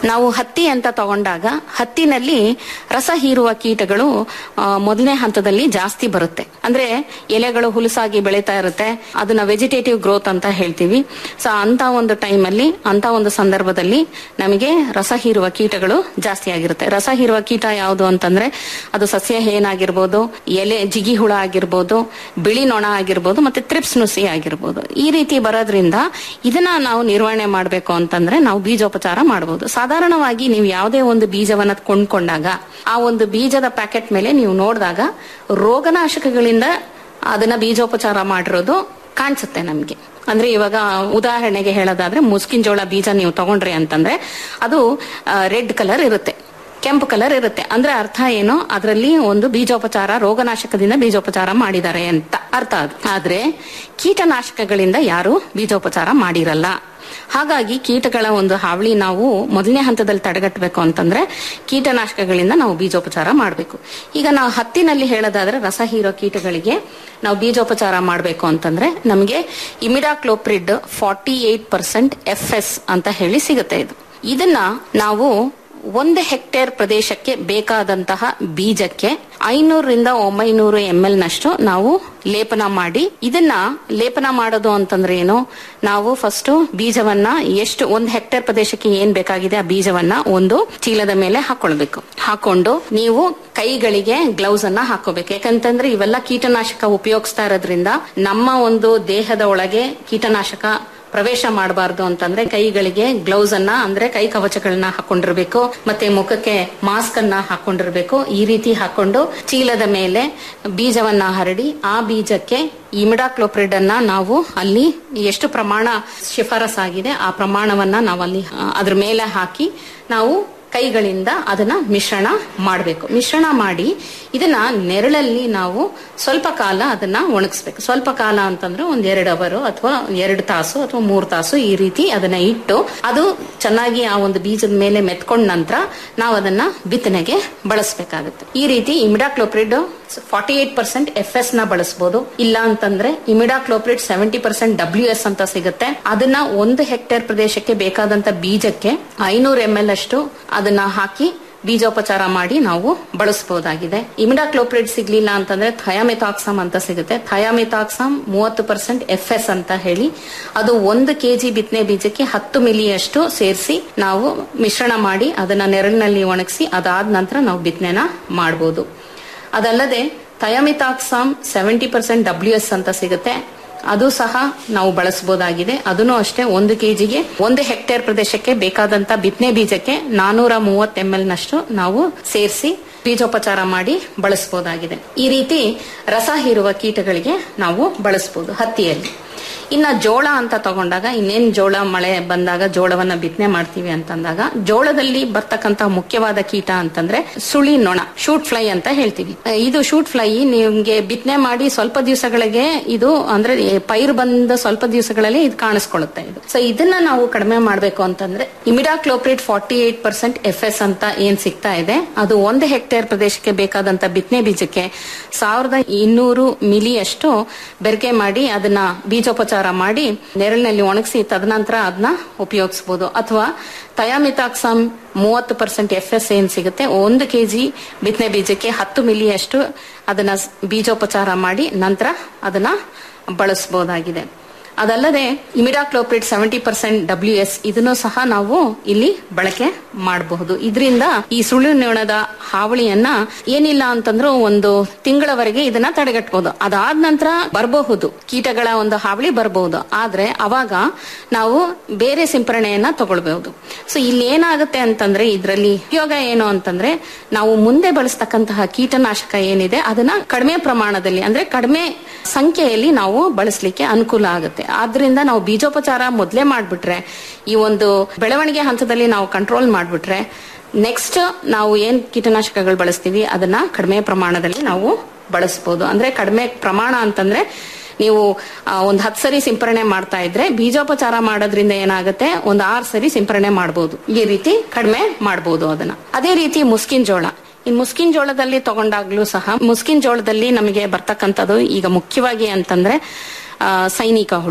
ನಾವು ಹತ್ತಿ ಅಂತ ತಗೊಂಡಾಗ ಹತ್ತಿನಲ್ಲಿ ರಸ ಹೀರುವ ಕೀಟಗಳು ಆ, ಮೊದಲನೇ ಹಂತದಲ್ಲಿ ಜಾಸ್ತಿ ಬರುತ್ತೆ ಅಂದ್ರೆ ಎಲೆಗಳು ಹುಲಸಾಗಿ ಬೆಳೀತಾ ಇರುತ್ತೆ ಅದನ್ನ ವೆಜಿಟೇಟಿವ್ ಗ್ರೋತ್ ಅಂತ ಹೇಳ್ತೀವಿ ಸೊ ಅಂತ ಒಂದು ಟೈಮ್ ಅಲ್ಲಿ ಅಂತ ಒಂದು ಸಂದರ್ಭದಲ್ಲಿ ನಮಗೆ ರಸ ಹೀರುವ ಕೀಟಗಳು ಜಾಸ್ತಿ ಆಗಿರುತ್ತೆ ರಸ ಹೀರುವ ಕೀಟ ಯಾವುದು ಅಂತಂದ್ರೆ ಅದು ಸಸ್ಯ ಹೇನಾಗಿರ್ಬೋದು ಎಲೆ ಜಿಗಿ ಹುಳ ಆಗಿರ್ಬೋದು ಬಿಳಿ ನೊಣ ಆಗಿರ್ಬೋದು ಮತ್ತೆ ತ್ರಿಪ್ಸ್ ನುಸಿ ಆಗಿರ್ಬೋದು ಈ ರೀತಿ ಬರೋದ್ರಿಂದ ಇದನ್ನ ನಾವು ನಿರ್ವಹಣೆ ಮಾಡಬೇಕು ಅಂತಂದ್ರೆ ನಾವು ಬೀಜೋಪಚಾರ ಮಾಡಬಹುದು ಸಾಧಾರಣವಾಗಿ ನೀವು ಯಾವುದೇ ಒಂದು ಬೀಜವನ್ನ ಕೊಂಡ್ಕೊಂಡಾಗ ಆ ಒಂದು ಬೀಜದ ಪ್ಯಾಕೆಟ್ ಮೇಲೆ ನೀವು ನೋಡಿದಾಗ ರೋಗನಾಶಕಗಳಿಂದ ಅದನ್ನ ಬೀಜೋಪಚಾರ ಮಾಡಿರೋದು ಕಾಣಿಸುತ್ತೆ ನಮ್ಗೆ ಅಂದ್ರೆ ಇವಾಗ ಉದಾಹರಣೆಗೆ ಹೇಳೋದಾದ್ರೆ ಮುಸ್ಕಿನ್ ಜೋಳ ಬೀಜ ನೀವು ತಗೊಂಡ್ರಿ ಅಂತಂದ್ರೆ ಅದು ರೆಡ್ ಕಲರ್ ಇರುತ್ತೆ ಕೆಂಪು ಕಲರ್ ಇರುತ್ತೆ ಅಂದ್ರೆ ಅರ್ಥ ಏನು ಅದರಲ್ಲಿ ಒಂದು ಬೀಜೋಪಚಾರ ರೋಗನಾಶಕದಿಂದ ಬೀಜೋಪಚಾರ ಮಾಡಿದ್ದಾರೆ ಅಂತ ಅರ್ಥ ಅದು ಆದ್ರೆ ಕೀಟನಾಶಕಗಳಿಂದ ಯಾರು ಬೀಜೋಪಚಾರ ಮಾಡಿರಲ್ಲ ಹಾಗಾಗಿ ಕೀಟಗಳ ಒಂದು ಹಾವಳಿ ನಾವು ಮೊದಲನೇ ಹಂತದಲ್ಲಿ ತಡೆಗಟ್ಟಬೇಕು ಅಂತಂದ್ರೆ ಕೀಟನಾಶಕಗಳಿಂದ ನಾವು ಬೀಜೋಪಚಾರ ಮಾಡಬೇಕು ಈಗ ನಾವು ಹತ್ತಿನಲ್ಲಿ ಹೇಳೋದಾದ್ರೆ ರಸ ಹೀರೋ ಕೀಟಗಳಿಗೆ ನಾವು ಬೀಜೋಪಚಾರ ಮಾಡಬೇಕು ಅಂತಂದ್ರೆ ನಮಗೆ imidacloprid forty eight percent F S ಅಂತ ಹೇಳಿ ಸಿಗುತ್ತೆ ಇದು ಇದನ್ನ ನಾವು ಒಂದು ಹೆಕ್ಟೇರ್ ಪ್ರದೇಶಕ್ಕೆ ಬೇಕಾದಂತಹ ಬೀಜಕ್ಕೆ ಐನೂರರಿಂದ ಒಂಬೈನೂರು ಎಂ ಎಲ್ ನಷ್ಟು ನಾವು ಲೇಪನ ಮಾಡಿ ಇದನ್ನ ಲೇಪನ ಮಾಡೋದು ಅಂತಂದ್ರೆ ಏನು ನಾವು ಫಸ್ಟ್ ಬೀಜವನ್ನ ಎಷ್ಟು ಒಂದು ಹೆಕ್ಟೇರ್ ಪ್ರದೇಶಕ್ಕೆ ಏನ್ ಬೇಕಾಗಿದೆ ಆ ಬೀಜವನ್ನ ಒಂದು ಚೀಲದ ಮೇಲೆ ಹಾಕೊಳ್ಬೇಕು ಹಾಕೊಂಡು ನೀವು ಕೈಗಳಿಗೆ ಗ್ಲೌಸ್ ಅನ್ನ ಹಾಕೋಬೇಕು ಯಾಕಂತಂದ್ರೆ ಇವೆಲ್ಲ ಕೀಟನಾಶಕ ಉಪಯೋಗಿಸ್ತಾ ಇರೋದ್ರಿಂದ ನಮ್ಮ ಒಂದು ದೇಹದ ಒಳಗೆ ಕೀಟನಾಶಕ ಪ್ರವೇಶ ಮಾಡಬಾರ್ದು ಅಂತಂದ್ರೆ ಕೈಗಳಿಗೆ ಗ್ಲೌಸ್ ಅನ್ನ ಅಂದ್ರೆ ಕೈ ಕವಚಗಳನ್ನ ಹಾಕೊಂಡಿರ್ಬೇಕು ಮತ್ತೆ ಮುಖಕ್ಕೆ ಮಾಸ್ಕ್ ಅನ್ನ ಹಾಕೊಂಡಿರ್ಬೇಕು ಈ ರೀತಿ ಹಾಕೊಂಡು ಚೀಲದ ಮೇಲೆ ಬೀಜವನ್ನ ಹರಡಿ ಆ ಬೀಜಕ್ಕೆ ಇಮಿಡಾಕ್ಲೋಪ್ರಿಡ್ ಅನ್ನ ನಾವು ಅಲ್ಲಿ ಎಷ್ಟು ಪ್ರಮಾಣ ಶಿಫಾರಸ್ ಆಗಿದೆ ಆ ಪ್ರಮಾಣವನ್ನ ನಾವು ಅಲ್ಲಿ ಆ, ಅದ್ರ ಮೇಲೆ ಹಾಕಿ ನಾವು ಕೈಗಳಿಂದ ಅದನ್ನ ಮಿಶ್ರಣ ಮಾಡಬೇಕು ಮಿಶ್ರಣ ಮಾಡಿ ಇದನ್ನ ನೆರಳಲ್ಲಿ ನಾವು ಸ್ವಲ್ಪ ಕಾಲ ಅದನ್ನ ಒಣಗಿಸ್ಬೇಕು ಸ್ವಲ್ಪ ಕಾಲ ಅಂತಂದ್ರೆ ಒಂದ್ ಎರಡು ಅವರು ಅಥವಾ ಎರಡು ತಾಸು ಅಥವಾ ಮೂರು ತಾಸು ಈ ರೀತಿ ಅದನ್ನ ಇಟ್ಟು ಅದು ಚೆನ್ನಾಗಿ ಆ ಒಂದು ಬೀಜದ ಮೇಲೆ ಮೆತ್ಕೊಂಡ ನಂತರ ನಾವು ಅದನ್ನ ಬಿತ್ತನೆಗೆ ಬಳಸಬೇಕಾಗುತ್ತೆ ಈ ರೀತಿ imidacloprid forty eight percent F S ನ ಬಳಸಬಹುದು ಇಲ್ಲ ಅಂತಂದ್ರೆ imidacloprid seventy percent W S ಅಂತ ಸಿಗುತ್ತೆ ಅದನ್ನ ಒಂದು ಹೆಕ್ಟೇರ್ ಪ್ರದೇಶಕ್ಕೆ ಬೇಕಾದಂತ ಬೀಜಕ್ಕೆ ಐನೂರು ಎಂ ಎಲ್ ಅಷ್ಟು ಅದನ್ನ ಹಾಕಿ ಬೀಜೋಪಚಾರ ಮಾಡಿ ನಾವು ಬಳಸಬಹುದಾಗಿದೆ ಇಮಿಡಾಕ್ಲೋಪ್ರಿಡ್ ಸಿಗ್ಲಿಲ್ಲ ಅಂತಂದ್ರೆ ಥಯಾಮಿತಾಕ್ಸಮ್ ಅಂತ ಸಿಗುತ್ತೆ ಥಯಾಮಿತಾಕ್ಸಮ್ ಮೂವತ್ತು ಪರ್ಸೆಂಟ್ ಎಫ್ ಎಸ್ ಅಂತ ಹೇಳಿ ಅದು ಒಂದು ಕೆಜಿ ಬಿತ್ತನೆ ಬೀಜಕ್ಕೆ ಹತ್ತು ಮಿಲಿಯಷ್ಟು ಸೇರಿಸಿ ನಾವು ಮಿಶ್ರಣ ಮಾಡಿ ಅದನ್ನ ನೆರಳಿನಲ್ಲಿ ಒಣಗಿಸಿ ಅದಾದ ನಂತರ ನಾವು ಬಿತ್ತನೆನ ಮಾಡಬಹುದು ಅದಲ್ಲದೆ thiamethoxam seventy percent W S ಅಂತ ಸಿಗುತ್ತೆ ಅದು ಸಹ ನಾವು ಬಳಸಬಹುದಾಗಿದೆ ಅದನ್ನು ಅಷ್ಟೇ ಒಂದು ಕೆಜಿಗೆ ಒಂದು ಹೆಕ್ಟೇರ್ ಪ್ರದೇಶಕ್ಕೆ ಬೇಕಾದಂತ ಬಿತ್ತನೆ ಬೀಜಕ್ಕೆ ನಾನೂರ ಮೂವತ್ತು ಎಂ ಎಲ್ ನಷ್ಟು ನಾವು ಸೇರಿಸಿ ಬೀಜೋಪಚಾರ ಮಾಡಿ ಬಳಸಬಹುದಾಗಿದೆ ಈ ರೀತಿ ರಸ ಹೀರುವ ಕೀಟಗಳಿಗೆ ನಾವು ಬಳಸಬಹುದು ಹತ್ತಿಯಲ್ಲಿ ಇನ್ನ ಜೋಳ ಅಂತ ತಗೊಂಡಾಗ ಇನ್ನೇನ್ ಜೋಳ ಮಳೆ ಬಂದಾಗ ಜೋಳವನ್ನ ಬಿತ್ತನೆ ಮಾಡ್ತೀವಿ ಅಂತಂದಾಗ ಜೋಳದಲ್ಲಿ ಬರ್ತಕ್ಕಂತ ಮುಖ್ಯವಾದ ಕೀಟ ಅಂತಂದ್ರೆ ಸುಳಿ ನೊಣ ಶೂಟ್ ಫ್ಲೈ ಅಂತ ಹೇಳ್ತೀವಿ ಅಹ್, ಇದು ಶೂಟ್ ಫ್ಲೈ ನಿಮ್ಗೆ ಬಿತ್ತನೆ ಮಾಡಿ ಸ್ವಲ್ಪ ದಿವಸಗಳಿಗೆ ಇದು ಅಂದ್ರೆ ಪೈರು ಬಂದ ಸ್ವಲ್ಪ ದಿವಸಗಳಲ್ಲಿ ಇದು ಕಾಣಿಸ್ಕೊಳ್ಳುತ್ತೆ ಇದು ಸೊ ಇದನ್ನ ನಾವು ಕಡಿಮೆ ಮಾಡಬೇಕು ಅಂತಂದ್ರೆ imidacloprid forty eight percent F S ಅಂತ ಏನ್ ಸಿಗ್ತಾ ಇದೆ ಅದು ಒಂದು ಹೆಕ್ಟೇರ್ ಪ್ರದೇಶಕ್ಕೆ ಬೇಕಾದಂತ ಬಿತ್ತನೆ ಬೀಜಕ್ಕೆ ಸಾವಿರದ ಇನ್ನೂರು ಮಿಲಿಯಷ್ಟು ಬೆರಕೆ ಮಾಡಿ ಅದನ್ನ ಬೀಜೋಪಚಾರ ಮಾಡಿ ನೆರಳಿನಲ್ಲಿ ಒಣಗಿಸಿ ತದನಂತರ ಅದನ್ನ ಉಪಯೋಗಿಸಬಹುದು ಅಥವಾ ಥಯಾಮಿತಾಕ್ಸಮ್ ಮೂವತ್ತು ಪರ್ಸೆಂಟ್ ಎಫ್ ಎಸ್ ಏನ್ ಸಿಗುತ್ತೆ ಒಂದು ಕೆಜಿ ಬಿತ್ತನೆ ಬೀಜಕ್ಕೆ ಹತ್ತು ಮಿಲಿಯಷ್ಟು ಅದನ್ನ ಸ್- ಬೀಜೋಪಚಾರ ಮಾಡಿ ನಂತರ ಅದನ್ನ ಬಳಸಬಹುದಾಗಿದೆ ಅದಲ್ಲದೆ imidacloprid seventy percent W S ಇದನ್ನು ಸಹ ನಾವು ಇಲ್ಲಿ ಬಳಕೆ ಮಾಡಬಹುದು ಇದರಿಂದ ಈ ಸುಳ್ಳು ನೊಣದ ಹಾವಳಿಯನ್ನ ಏನಿಲ್ಲ ಅಂತಂದ್ರೂ ಒಂದು ತಿಂಗಳವರೆಗೆ ಇದನ್ನ ತಡೆಗಟ್ಟಬಹುದು ಅದಾದ ನಂತರ ಬರಬಹುದು ಕೀಟಗಳ ಒಂದು ಹಾವಳಿ ಬರಬಹುದು ಆದ್ರೆ ಅವಾಗ ನಾವು ಬೇರೆ ಸಿಂಪರಣೆಯನ್ನ ತಗೊಳ್ಬಹುದು ಸೊ ಇಲ್ಲಿ ಏನಾಗುತ್ತೆ ಅಂತಂದ್ರೆ ಇದರಲ್ಲಿ ಉಪಯೋಗ ಏನು ಅಂತಂದ್ರೆ ನಾವು ಮುಂದೆ ಬಳಸ್ತಕ್ಕಂತಹ ಕೀಟನಾಶಕ ಏನಿದೆ ಅದನ್ನ ಕಡಿಮೆ ಪ್ರಮಾಣದಲ್ಲಿ ಅಂದ್ರೆ ಕಡಿಮೆ ಸಂಖ್ಯೆಯಲ್ಲಿ ನಾವು ಬಳಸಲಿಕ್ಕೆ ಅನುಕೂಲ ಆಗುತ್ತೆ ಆದ್ರಿಂದ ನಾವು ಬೀಜೋಪಚಾರ ಮೊದಲೇ ಮಾಡ್ಬಿಟ್ರೆ ಈ ಒಂದು ಬೆಳವಣಿಗೆ ಹಂತದಲ್ಲಿ ನಾವು ಕಂಟ್ರೋಲ್ ಮಾಡ್ಬಿಟ್ರೆ ನೆಕ್ಸ್ಟ್ ನಾವು ಏನ್ ಕೀಟನಾಶಕಗಳು ಬಳಸ್ತೀವಿ ಅದನ್ನ ಕಡಿಮೆ ಪ್ರಮಾಣದಲ್ಲಿ ನಾವು ಬಳಸಬಹುದು ಅಂದ್ರೆ ಕಡಿಮೆ ಪ್ರಮಾಣ ಅಂತಂದ್ರೆ ನೀವು ಆ, ಒಂದ್ ಹತ್ತು ಸರಿ ಸಿಂಪರಣೆ ಮಾಡ್ತಾ ಇದ್ರೆ ಬೀಜೋಪಚಾರ ಮಾಡೋದ್ರಿಂದ ಏನಾಗುತ್ತೆ ಒಂದ್ ಆರು ಸರಿ ಸಿಂಪರಣೆ ಮಾಡಬಹುದು ಈ ರೀತಿ ಕಡಿಮೆ ಮಾಡಬಹುದು ಅದನ್ನ ಅದೇ ರೀತಿ ಮುಸ್ಕಿನ್ ಜೋಳ ಈ ಮುಸ್ಕಿನ್ ಜೋಳದಲ್ಲಿ ತಗೊಂಡಾಗ್ಲೂ ಸಹ ಮುಸ್ಕಿನ್ ಜೋಳದಲ್ಲಿ ನಮಗೆ ಬರ್ತಕ್ಕಂಥದ್ದು ಈಗ ಮುಖ್ಯವಾಗಿ ಅಂತಂದ್ರೆ ಆ, ಸೈನಿಕ ಹುಳು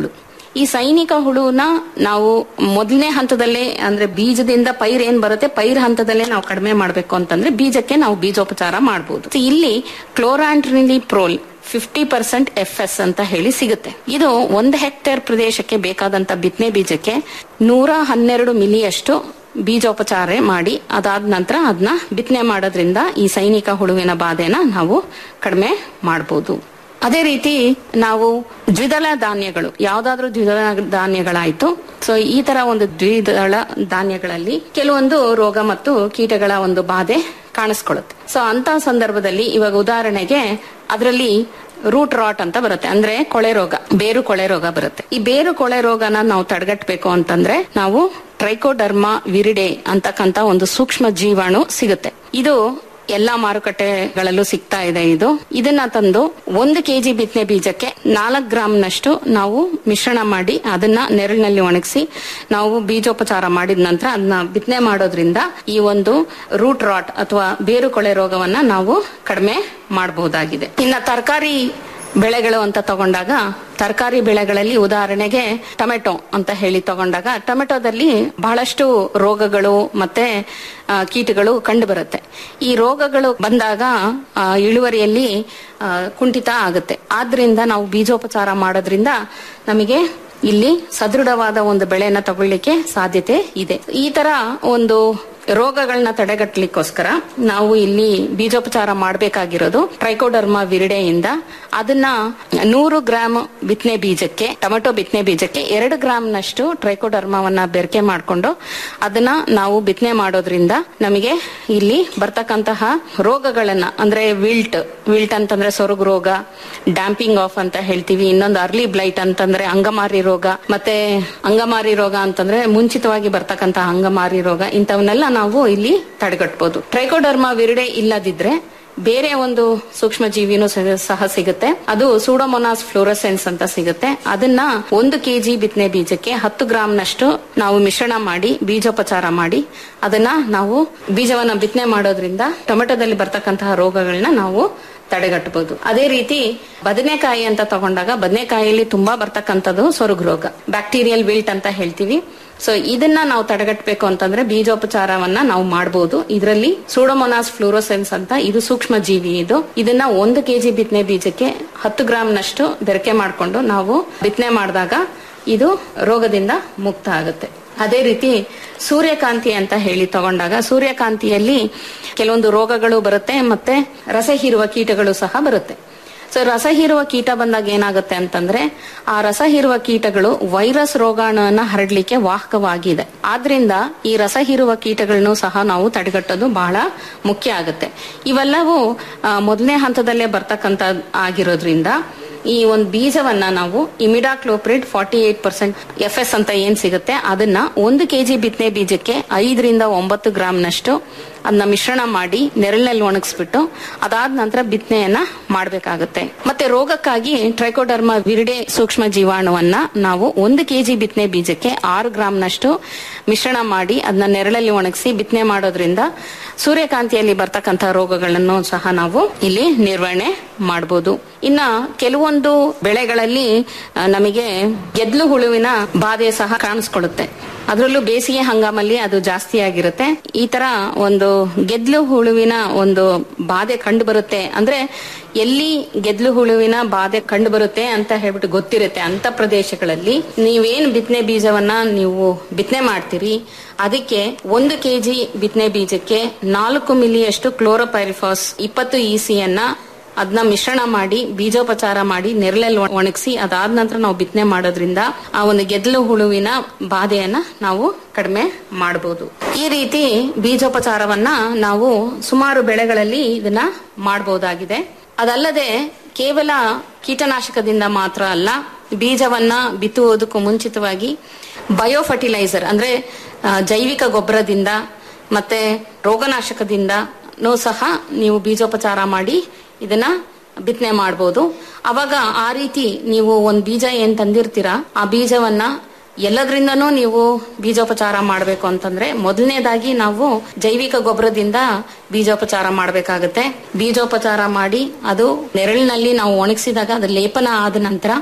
ಈ ಸೈನಿಕ ಹುಳುನ ನಾವು ಮೊದಲನೇ ಹಂತದಲ್ಲೇ ಅಂದ್ರೆ ಬೀಜದಿಂದ ಪೈರ್ ಏನ್ ಬರುತ್ತೆ ಪೈರ್ ಹಂತದಲ್ಲೇ ನಾವು ಕಡಿಮೆ ಮಾಡಬೇಕು ಅಂತಂದ್ರೆ ಬೀಜಕ್ಕೆ ನಾವು ಬೀಜೋಪಚಾರ ಮಾಡಬಹುದು ಇಲ್ಲಿ chlorantraniliprole fifty percent F S ಅಂತ ಹೇಳಿ ಸಿಗುತ್ತೆ ಇದು ಒಂದು ಹೆಕ್ಟೇರ್ ಪ್ರದೇಶಕ್ಕೆ ಬೇಕಾದಂತ ಬಿತ್ತನೆ ಬೀಜಕ್ಕೆ ನೂರ ಹನ್ನೆರಡು ಮಿಲಿಯಷ್ಟು ಬೀಜೋಪಚಾರ ಮಾಡಿ ಅದಾದ ನಂತರ ಅದನ್ನ ಬಿತ್ತನೆ ಮಾಡೋದ್ರಿಂದ ಈ ಸೈನಿಕ ಹುಳುವಿನ ಬಾಧೆನ ನಾವು ಕಡಿಮೆ ಮಾಡಬಹುದು ಅದೇ ರೀತಿ ನಾವು ದ್ವಿದಳ ಧಾನ್ಯಗಳು ಯಾವ್ದಾದ್ರೂ ದ್ವಿದಳ ಧಾನ್ಯಗಳಾಯ್ತು ಸೊ ಈ ತರ ಒಂದು ದ್ವಿದಳ ಧಾನ್ಯಗಳಲ್ಲಿ ಕೆಲವೊಂದು ರೋಗ ಮತ್ತು ಕೀಟಗಳ ಒಂದು ಬಾಧೆ ಕಾಣಿಸ್ಕೊಳ್ಳುತ್ತೆ ಸೊ ಅಂತ ಸಂದರ್ಭದಲ್ಲಿ ಇವಾಗ ಉದಾಹರಣೆಗೆ ಅದರಲ್ಲಿ ರೂಟ್ ರಾಟ್ ಅಂತ ಬರುತ್ತೆ ಅಂದ್ರೆ ಕೊಳೆ ರೋಗ ಬೇರು ಕೊಳೆ ರೋಗ ಬರುತ್ತೆ ಈ ಬೇರು ಕೊಳೆ ರೋಗನ ನಾವು ತಡೆಗಟ್ಟಬೇಕು ಅಂತಂದ್ರೆ ನಾವು ಟ್ರೈಕೋಡರ್ಮಾ ವಿರಿಡೆ ಅಂತಕ್ಕಂತ ಒಂದು ಸೂಕ್ಷ್ಮ ಜೀವಾಣು ಸಿಗುತ್ತೆ ಇದು ಎಲ್ಲಾ ಮಾರುಕಟ್ಟೆಗಳಲ್ಲೂ ಸಿಗ್ತಾ ಇದೆ ಇದು ಇದನ್ನ ತಂದು ಒಂದು ಕೆಜಿ ಬಿತ್ತನೆ ಬೀಜಕ್ಕೆ ನಾಲ್ಕು ಗ್ರಾಮ್ನಷ್ಟು ನಾವು ಮಿಶ್ರಣ ಮಾಡಿ ಅದನ್ನ ನೆರಳಿನಲ್ಲಿ ಒಣಗಿಸಿ ನಾವು ಬೀಜೋಪಚಾರ ಮಾಡಿದ ನಂತರ ಅದನ್ನ ಬಿತ್ತನೆ ಮಾಡೋದ್ರಿಂದ ಈ ಒಂದು ರೂಟ್ ರಾಟ್ ಅಥವಾ ಬೇರು ಕೊಳೆ ರೋಗವನ್ನ ನಾವು ಕಡಿಮೆ ಮಾಡಬಹುದಾಗಿದೆ ಇನ್ನ ತರಕಾರಿ ಬೆಳೆಗಳು ಅಂತ ತಗೊಂಡಾಗ ತರಕಾರಿ ಬೆಳೆಗಳಲ್ಲಿ ಉದಾಹರಣೆಗೆ ಟೊಮೆಟೊ ಅಂತ ಹೇಳಿ ತಗೊಂಡಾಗ ಟೊಮೆಟೊದಲ್ಲಿ ಬಹಳಷ್ಟು ರೋಗಗಳು ಮತ್ತೆ ಆ, ಕೀಟಗಳು ಕಂಡು ಬರುತ್ತೆ ಈ ರೋಗಗಳು ಬಂದಾಗ ಆ, ಇಳುವರಿಯಲ್ಲಿ ಆ, ಕುಂಠಿತ ಆಗುತ್ತೆ ಆದ್ರಿಂದ ನಾವು ಬೀಜೋಪಚಾರ ಮಾಡೋದ್ರಿಂದ ನಮಗೆ ಇಲ್ಲಿ ಸದೃಢವಾದ ಒಂದು ಬೆಳೆನ ತಗೊಳ್ಳಿಕ್ಕೆ ಸಾಧ್ಯತೆ ಇದೆ ಈ ತರ ಒಂದು ರೋಗಗಳನ್ನ ತಡೆಗಟ್ಟಲಿಕ್ಕೋಸ್ಕರ ನಾವು ಇಲ್ಲಿ ಬೀಜೋಪಚಾರ ಮಾಡಬೇಕಾಗಿರೋದು ಟ್ರೈಕೋಡರ್ಮಾ ವಿರಿಡೆಯಿಂದ ಅದನ್ನ ನೂರು ಗ್ರಾಮ್ ಬಿತ್ತನೆ ಬೀಜಕ್ಕೆ ಟೊಮೆಟೊ ಬಿತ್ತನೆ ಬೀಜಕ್ಕೆ ಎರಡು ಗ್ರಾಮ್ನಷ್ಟು ಟ್ರೈಕೋಡರ್ಮಾವನ್ನ ಬೆರಕೆ ಮಾಡಿಕೊಂಡು ಅದನ್ನ ನಾವು ಬಿತ್ತನೆ ಮಾಡೋದ್ರಿಂದ ನಮಗೆ ಇಲ್ಲಿ ಬರ್ತಕ್ಕಂತಹ ರೋಗಗಳನ್ನ ಅಂದ್ರೆ ವಿಲ್ಟ್ ವಿಲ್ಟ್ ಅಂತಂದ್ರೆ ಸೊರಗು ರೋಗ ಡ್ಯಾಂಪಿಂಗ್ ಆಫ್ ಅಂತ ಹೇಳ್ತೀವಿ ಇನ್ನೊಂದು ಅರ್ಲಿ ಬ್ಲೈಟ್ ಅಂತಂದ್ರೆ ಅಂಗಮಾರಿ ರೋಗ ಮತ್ತೆ ಅಂಗಮಾರಿ ರೋಗ ಅಂತಂದ್ರೆ ಮುಂಚಿತವಾಗಿ ಬರ್ತಕ್ಕಂತಹ ಅಂಗಮಾರಿ ರೋಗ ಇಂಥವನ್ನೆಲ್ಲ ನಾವು ಇಲ್ಲಿ ತಡೆಗಟ್ಟಬಹುದು ಟ್ರೈಕೋಡರ್ಮಾ ವಿರಿಡೆ ಇಲ್ಲದಿದ್ರೆ ಬೇರೆ ಒಂದು ಸೂಕ್ಷ್ಮ ಜೀವಿನೂ ಸಹ- ಸಹ ಸಿಗುತ್ತೆ ಅದು ಸೂಡೋಮೊನಾಸ್ ಫ್ಲೋರಸೆನ್ಸ್ ಅಂತ ಸಿಗುತ್ತೆ ಅದನ್ನ ಒಂದು ಕೆಜಿ ಬಿತ್ತನೆ ಬೀಜಕ್ಕೆ ಹತ್ತು ಗ್ರಾಮ್ನಷ್ಟು ನಾವು ಮಿಶ್ರಣ ಮಾಡಿ ಬೀಜೋಪಚಾರ ಮಾಡಿ ಅದನ್ನ ನಾವು ಬೀಜವನ್ನ ಬಿತ್ತನೆ ಮಾಡೋದ್ರಿಂದ ಟೊಮೆಟೊದಲ್ಲಿ ಬರ್ತಕ್ಕಂತಹ ರೋಗಗಳನ್ನ ನಾವು ತಡೆಗಟ್ಟಬಹುದು ಅದೇ ರೀತಿ ಬದನೆಕಾಯಿ ಅಂತ ತಗೊಂಡಾಗ ಬದನೆಕಾಯಿಯಲ್ಲಿ ತುಂಬಾ ಬರ್ತಕ್ಕಂಥದ್ದು ಸೊರಗು ರೋಗ ಬ್ಯಾಕ್ಟೀರಿಯಲ್ ವಿಲ್ಟ್ ಅಂತ ಹೇಳ್ತೀವಿ ಸೊ ಇದನ್ನ ನಾವು ತಡೆಗಟ್ಟಬೇಕು ಅಂತಂದ್ರೆ ಬೀಜೋಪಚಾರವನ್ನ ನಾವು ಮಾಡಬಹುದು ಇದರಲ್ಲಿ ಸೂಡೋಮೊನಾಸ್ ಫ್ಲೂರೋಸೆನ್ಸ್ ಅಂತ ಇದು ಸೂಕ್ಷ್ಮ ಜೀವಿ ಇದು ಇದನ್ನ ಒಂದು ಕೆಜಿ ಬಿತ್ತನೆ ಬೀಜಕ್ಕೆ ಹತ್ತು ಗ್ರಾಮ್ನಷ್ಟು ಬೆರಕೆ ಮಾಡಿಕೊಂಡು ನಾವು ಬಿತ್ತನೆ ಮಾಡಿದಾಗ ಇದು ರೋಗದಿಂದ ಮುಕ್ತ ಆಗುತ್ತೆ ಅದೇ ರೀತಿ ಸೂರ್ಯಕಾಂತಿ ಅಂತ ಹೇಳಿ ತಗೊಂಡಾಗ ಸೂರ್ಯಕಾಂತಿಯಲ್ಲಿ ಕೆಲವೊಂದು ರೋಗಗಳು ಬರುತ್ತೆ ಮತ್ತೆ ರಸ ಹೀರುವ ಕೀಟಗಳು ಸಹ ಬರುತ್ತೆ ಸೊ ರಸ ಹೀರುವ ಕೀಟ ಬಂದಾಗ ಏನಾಗುತ್ತೆ ಅಂತಂದ್ರೆ ಆ ರಸ ಹೀರುವ ಕೀಟಗಳು ವೈರಸ್ ರೋಗಾಣುವನ್ನ ಹರಡ್ಲಿಕ್ಕೆ ವಾಹಕವಾಗಿದೆ ಆದ್ರಿಂದ ಈ ರಸ ಹೀರುವ ಕೀಟಗಳನ್ನು ಸಹ ನಾವು ತಡೆಗಟ್ಟೋದು ಬಹಳ ಮುಖ್ಯ ಆಗುತ್ತೆ ಇವೆಲ್ಲವೂ ಆ, ಮೊದಲನೇ ಹಂತದಲ್ಲೇ ಬರ್ತಕ್ಕಂತ ಆಗಿರೋದ್ರಿಂದ ಈ ಒಂದು ಬೀಜವನ್ನ ನಾವು imidacloprid forty eight percent F S ಅಂತ ಏನ್ ಸಿಗುತ್ತೆ ಅದನ್ನ ಒಂದು ಕೆಜಿ ಬಿತ್ತನೆ ಬೀಜಕ್ಕೆ ಐದರಿಂದ ಒಂಬತ್ತು ಗ್ರಾಮ್ನಷ್ಟು ಅದನ್ನ ಮಿಶ್ರಣ ಮಾಡಿ ನೆರಳಿನಲ್ಲಿ ಒಣಗಿಸ್ಬಿಟ್ಟು ಅದಾದ ನಂತರ ಬಿತ್ತನೆಯನ್ನ ಮಾಡಬೇಕಾಗುತ್ತೆ ಮತ್ತೆ ರೋಗಕ್ಕಾಗಿ ಟ್ರೈಕೋಡರ್ಮಾ ವಿರಿಡೆ ಸೂಕ್ಷ್ಮ ಜೀವಾಣುವನ್ನ ನಾವು ಒಂದು ಕೆಜಿ ಬಿತ್ತನೆ ಬೀಜಕ್ಕೆ ಆರು ಗ್ರಾಮ್ನಷ್ಟು ಮಿಶ್ರಣ ಮಾಡಿ ಅದನ್ನ ನೆರಳಲ್ಲಿ ಒಣಗಿಸಿ ಬಿತ್ತನೆ ಮಾಡೋದ್ರಿಂದ ಸೂರ್ಯಕಾಂತಿಯಲ್ಲಿ ಬರ್ತಕ್ಕಂಥ ರೋಗಗಳನ್ನು ಸಹ ನಾವು ಇಲ್ಲಿ ನಿರ್ವಹಣೆ ಮಾಡಬಹುದು ಇನ್ನ ಕೆಲವೊಂದು ಬೆಳೆಗಳಲ್ಲಿ ಆ, ನಮಗೆ ಗೆದ್ಲು ಹುಳುವಿನ ಬಾಧೆ ಸಹ ಕಾಣಿಸ್ಕೊಳ್ಳುತ್ತೆ ಅದರಲ್ಲೂ ಬೇಸಿಗೆ ಹಂಗಾಮಲ್ಲಿ ಅದು ಜಾಸ್ತಿ ಆಗಿರುತ್ತೆ ಈ ತರ ಒಂದು ಗೆದ್ಲು ಹುಳುವಿನ ಒಂದು ಬಾಧೆ ಕಂಡು ಬರುತ್ತೆ ಅಂದ್ರೆ ಎಲ್ಲಿ ಗೆದ್ಲು ಹುಳುವಿನ ಬಾಧೆ ಕಂಡು ಬರುತ್ತೆ ಅಂತ ಹೇಳ್ಬಿಟ್ಟು ಗೊತ್ತಿರುತ್ತೆ ಅಂತ ಪ್ರದೇಶಗಳಲ್ಲಿ ನೀವೇನ್ ಬಿತ್ತನೆ ಬೀಜವನ್ನ ನೀವು ಬಿತ್ತನೆ ಮಾಡ್ತೀರಿ ಅದಕ್ಕೆ ಒಂದು ಕೆಜಿ ಬಿತ್ತನೆ ಬೀಜಕ್ಕೆ ನಾಲ್ಕು ಮಿಲಿಯಷ್ಟು ಕ್ಲೋರೋಪೈರಿಫಾಸ್ ಇಪ್ಪತ್ತು ಇಸಿಯನ್ನ ಅದನ್ನ ಮಿಶ್ರಣ ಮಾಡಿ ಬೀಜೋಪಚಾರ ಮಾಡಿ ನೆರಳಲ್ಲಿ ಒಣಗಿಸಿ ಅದಾದ ನಂತರ ನಾವು ಬಿತ್ತನೆ ಮಾಡೋದ್ರಿಂದ ಆ ಒಂದು ಗೆದ್ದಲು ಹುಳುವಿನ ಬಾಧೆಯನ್ನ ನಾವು ಕಡಿಮೆ ಮಾಡಬಹುದು ಈ ರೀತಿ ಬೀಜೋಪಚಾರವನ್ನ ನಾವು ಸುಮಾರು ಬೆಳೆಗಳಲ್ಲಿ ಇದನ್ನ ಮಾಡಬಹುದಾಗಿದೆ ಅದಲ್ಲದೆ ಕೇವಲ ಕೀಟನಾಶಕದಿಂದ ಮಾತ್ರ ಅಲ್ಲ ಬೀಜವನ್ನ ಬಿತ್ತುವುದಕ್ಕೂ ಮುಂಚಿತವಾಗಿ ಬಯೋಫರ್ಟಿಲೈಸರ್ ಅಂದ್ರೆ ಆ, ಜೈವಿಕ ಗೊಬ್ಬರದಿಂದ ಮತ್ತೆ ರೋಗನಾಶಕದಿಂದ ಸಹ ನೀವು ಬೀಜೋಪಚಾರ ಮಾಡಿ ಇದನ್ನ ಬಿತ್ತನೆ ಮಾಡಬಹುದು ಅವಾಗ ಆ ರೀತಿ ನೀವು ಒಂದ್ ಬೀಜ ಏನ್ ತಂದಿರ್ತೀರಾ ಆ ಬೀಜವನ್ನ ಎಲ್ಲದ್ರಿಂದನೂ ನೀವು ಬೀಜೋಪಚಾರ ಮಾಡಬೇಕು ಅಂತಂದ್ರೆ ಮೊದಲನೇದಾಗಿ ನಾವು ಜೈವಿಕ ಗೊಬ್ಬರದಿಂದ ಬೀಜೋಪಚಾರ ಮಾಡಬೇಕಾಗತ್ತೆ ಬೀಜೋಪಚಾರ ಮಾಡಿ ಅದು ನೆರಳಿನಲ್ಲಿ ನಾವು ಒಣಗಿಸಿದಾಗ ಅದು ಲೇಪನ ಆದ ನಂತರ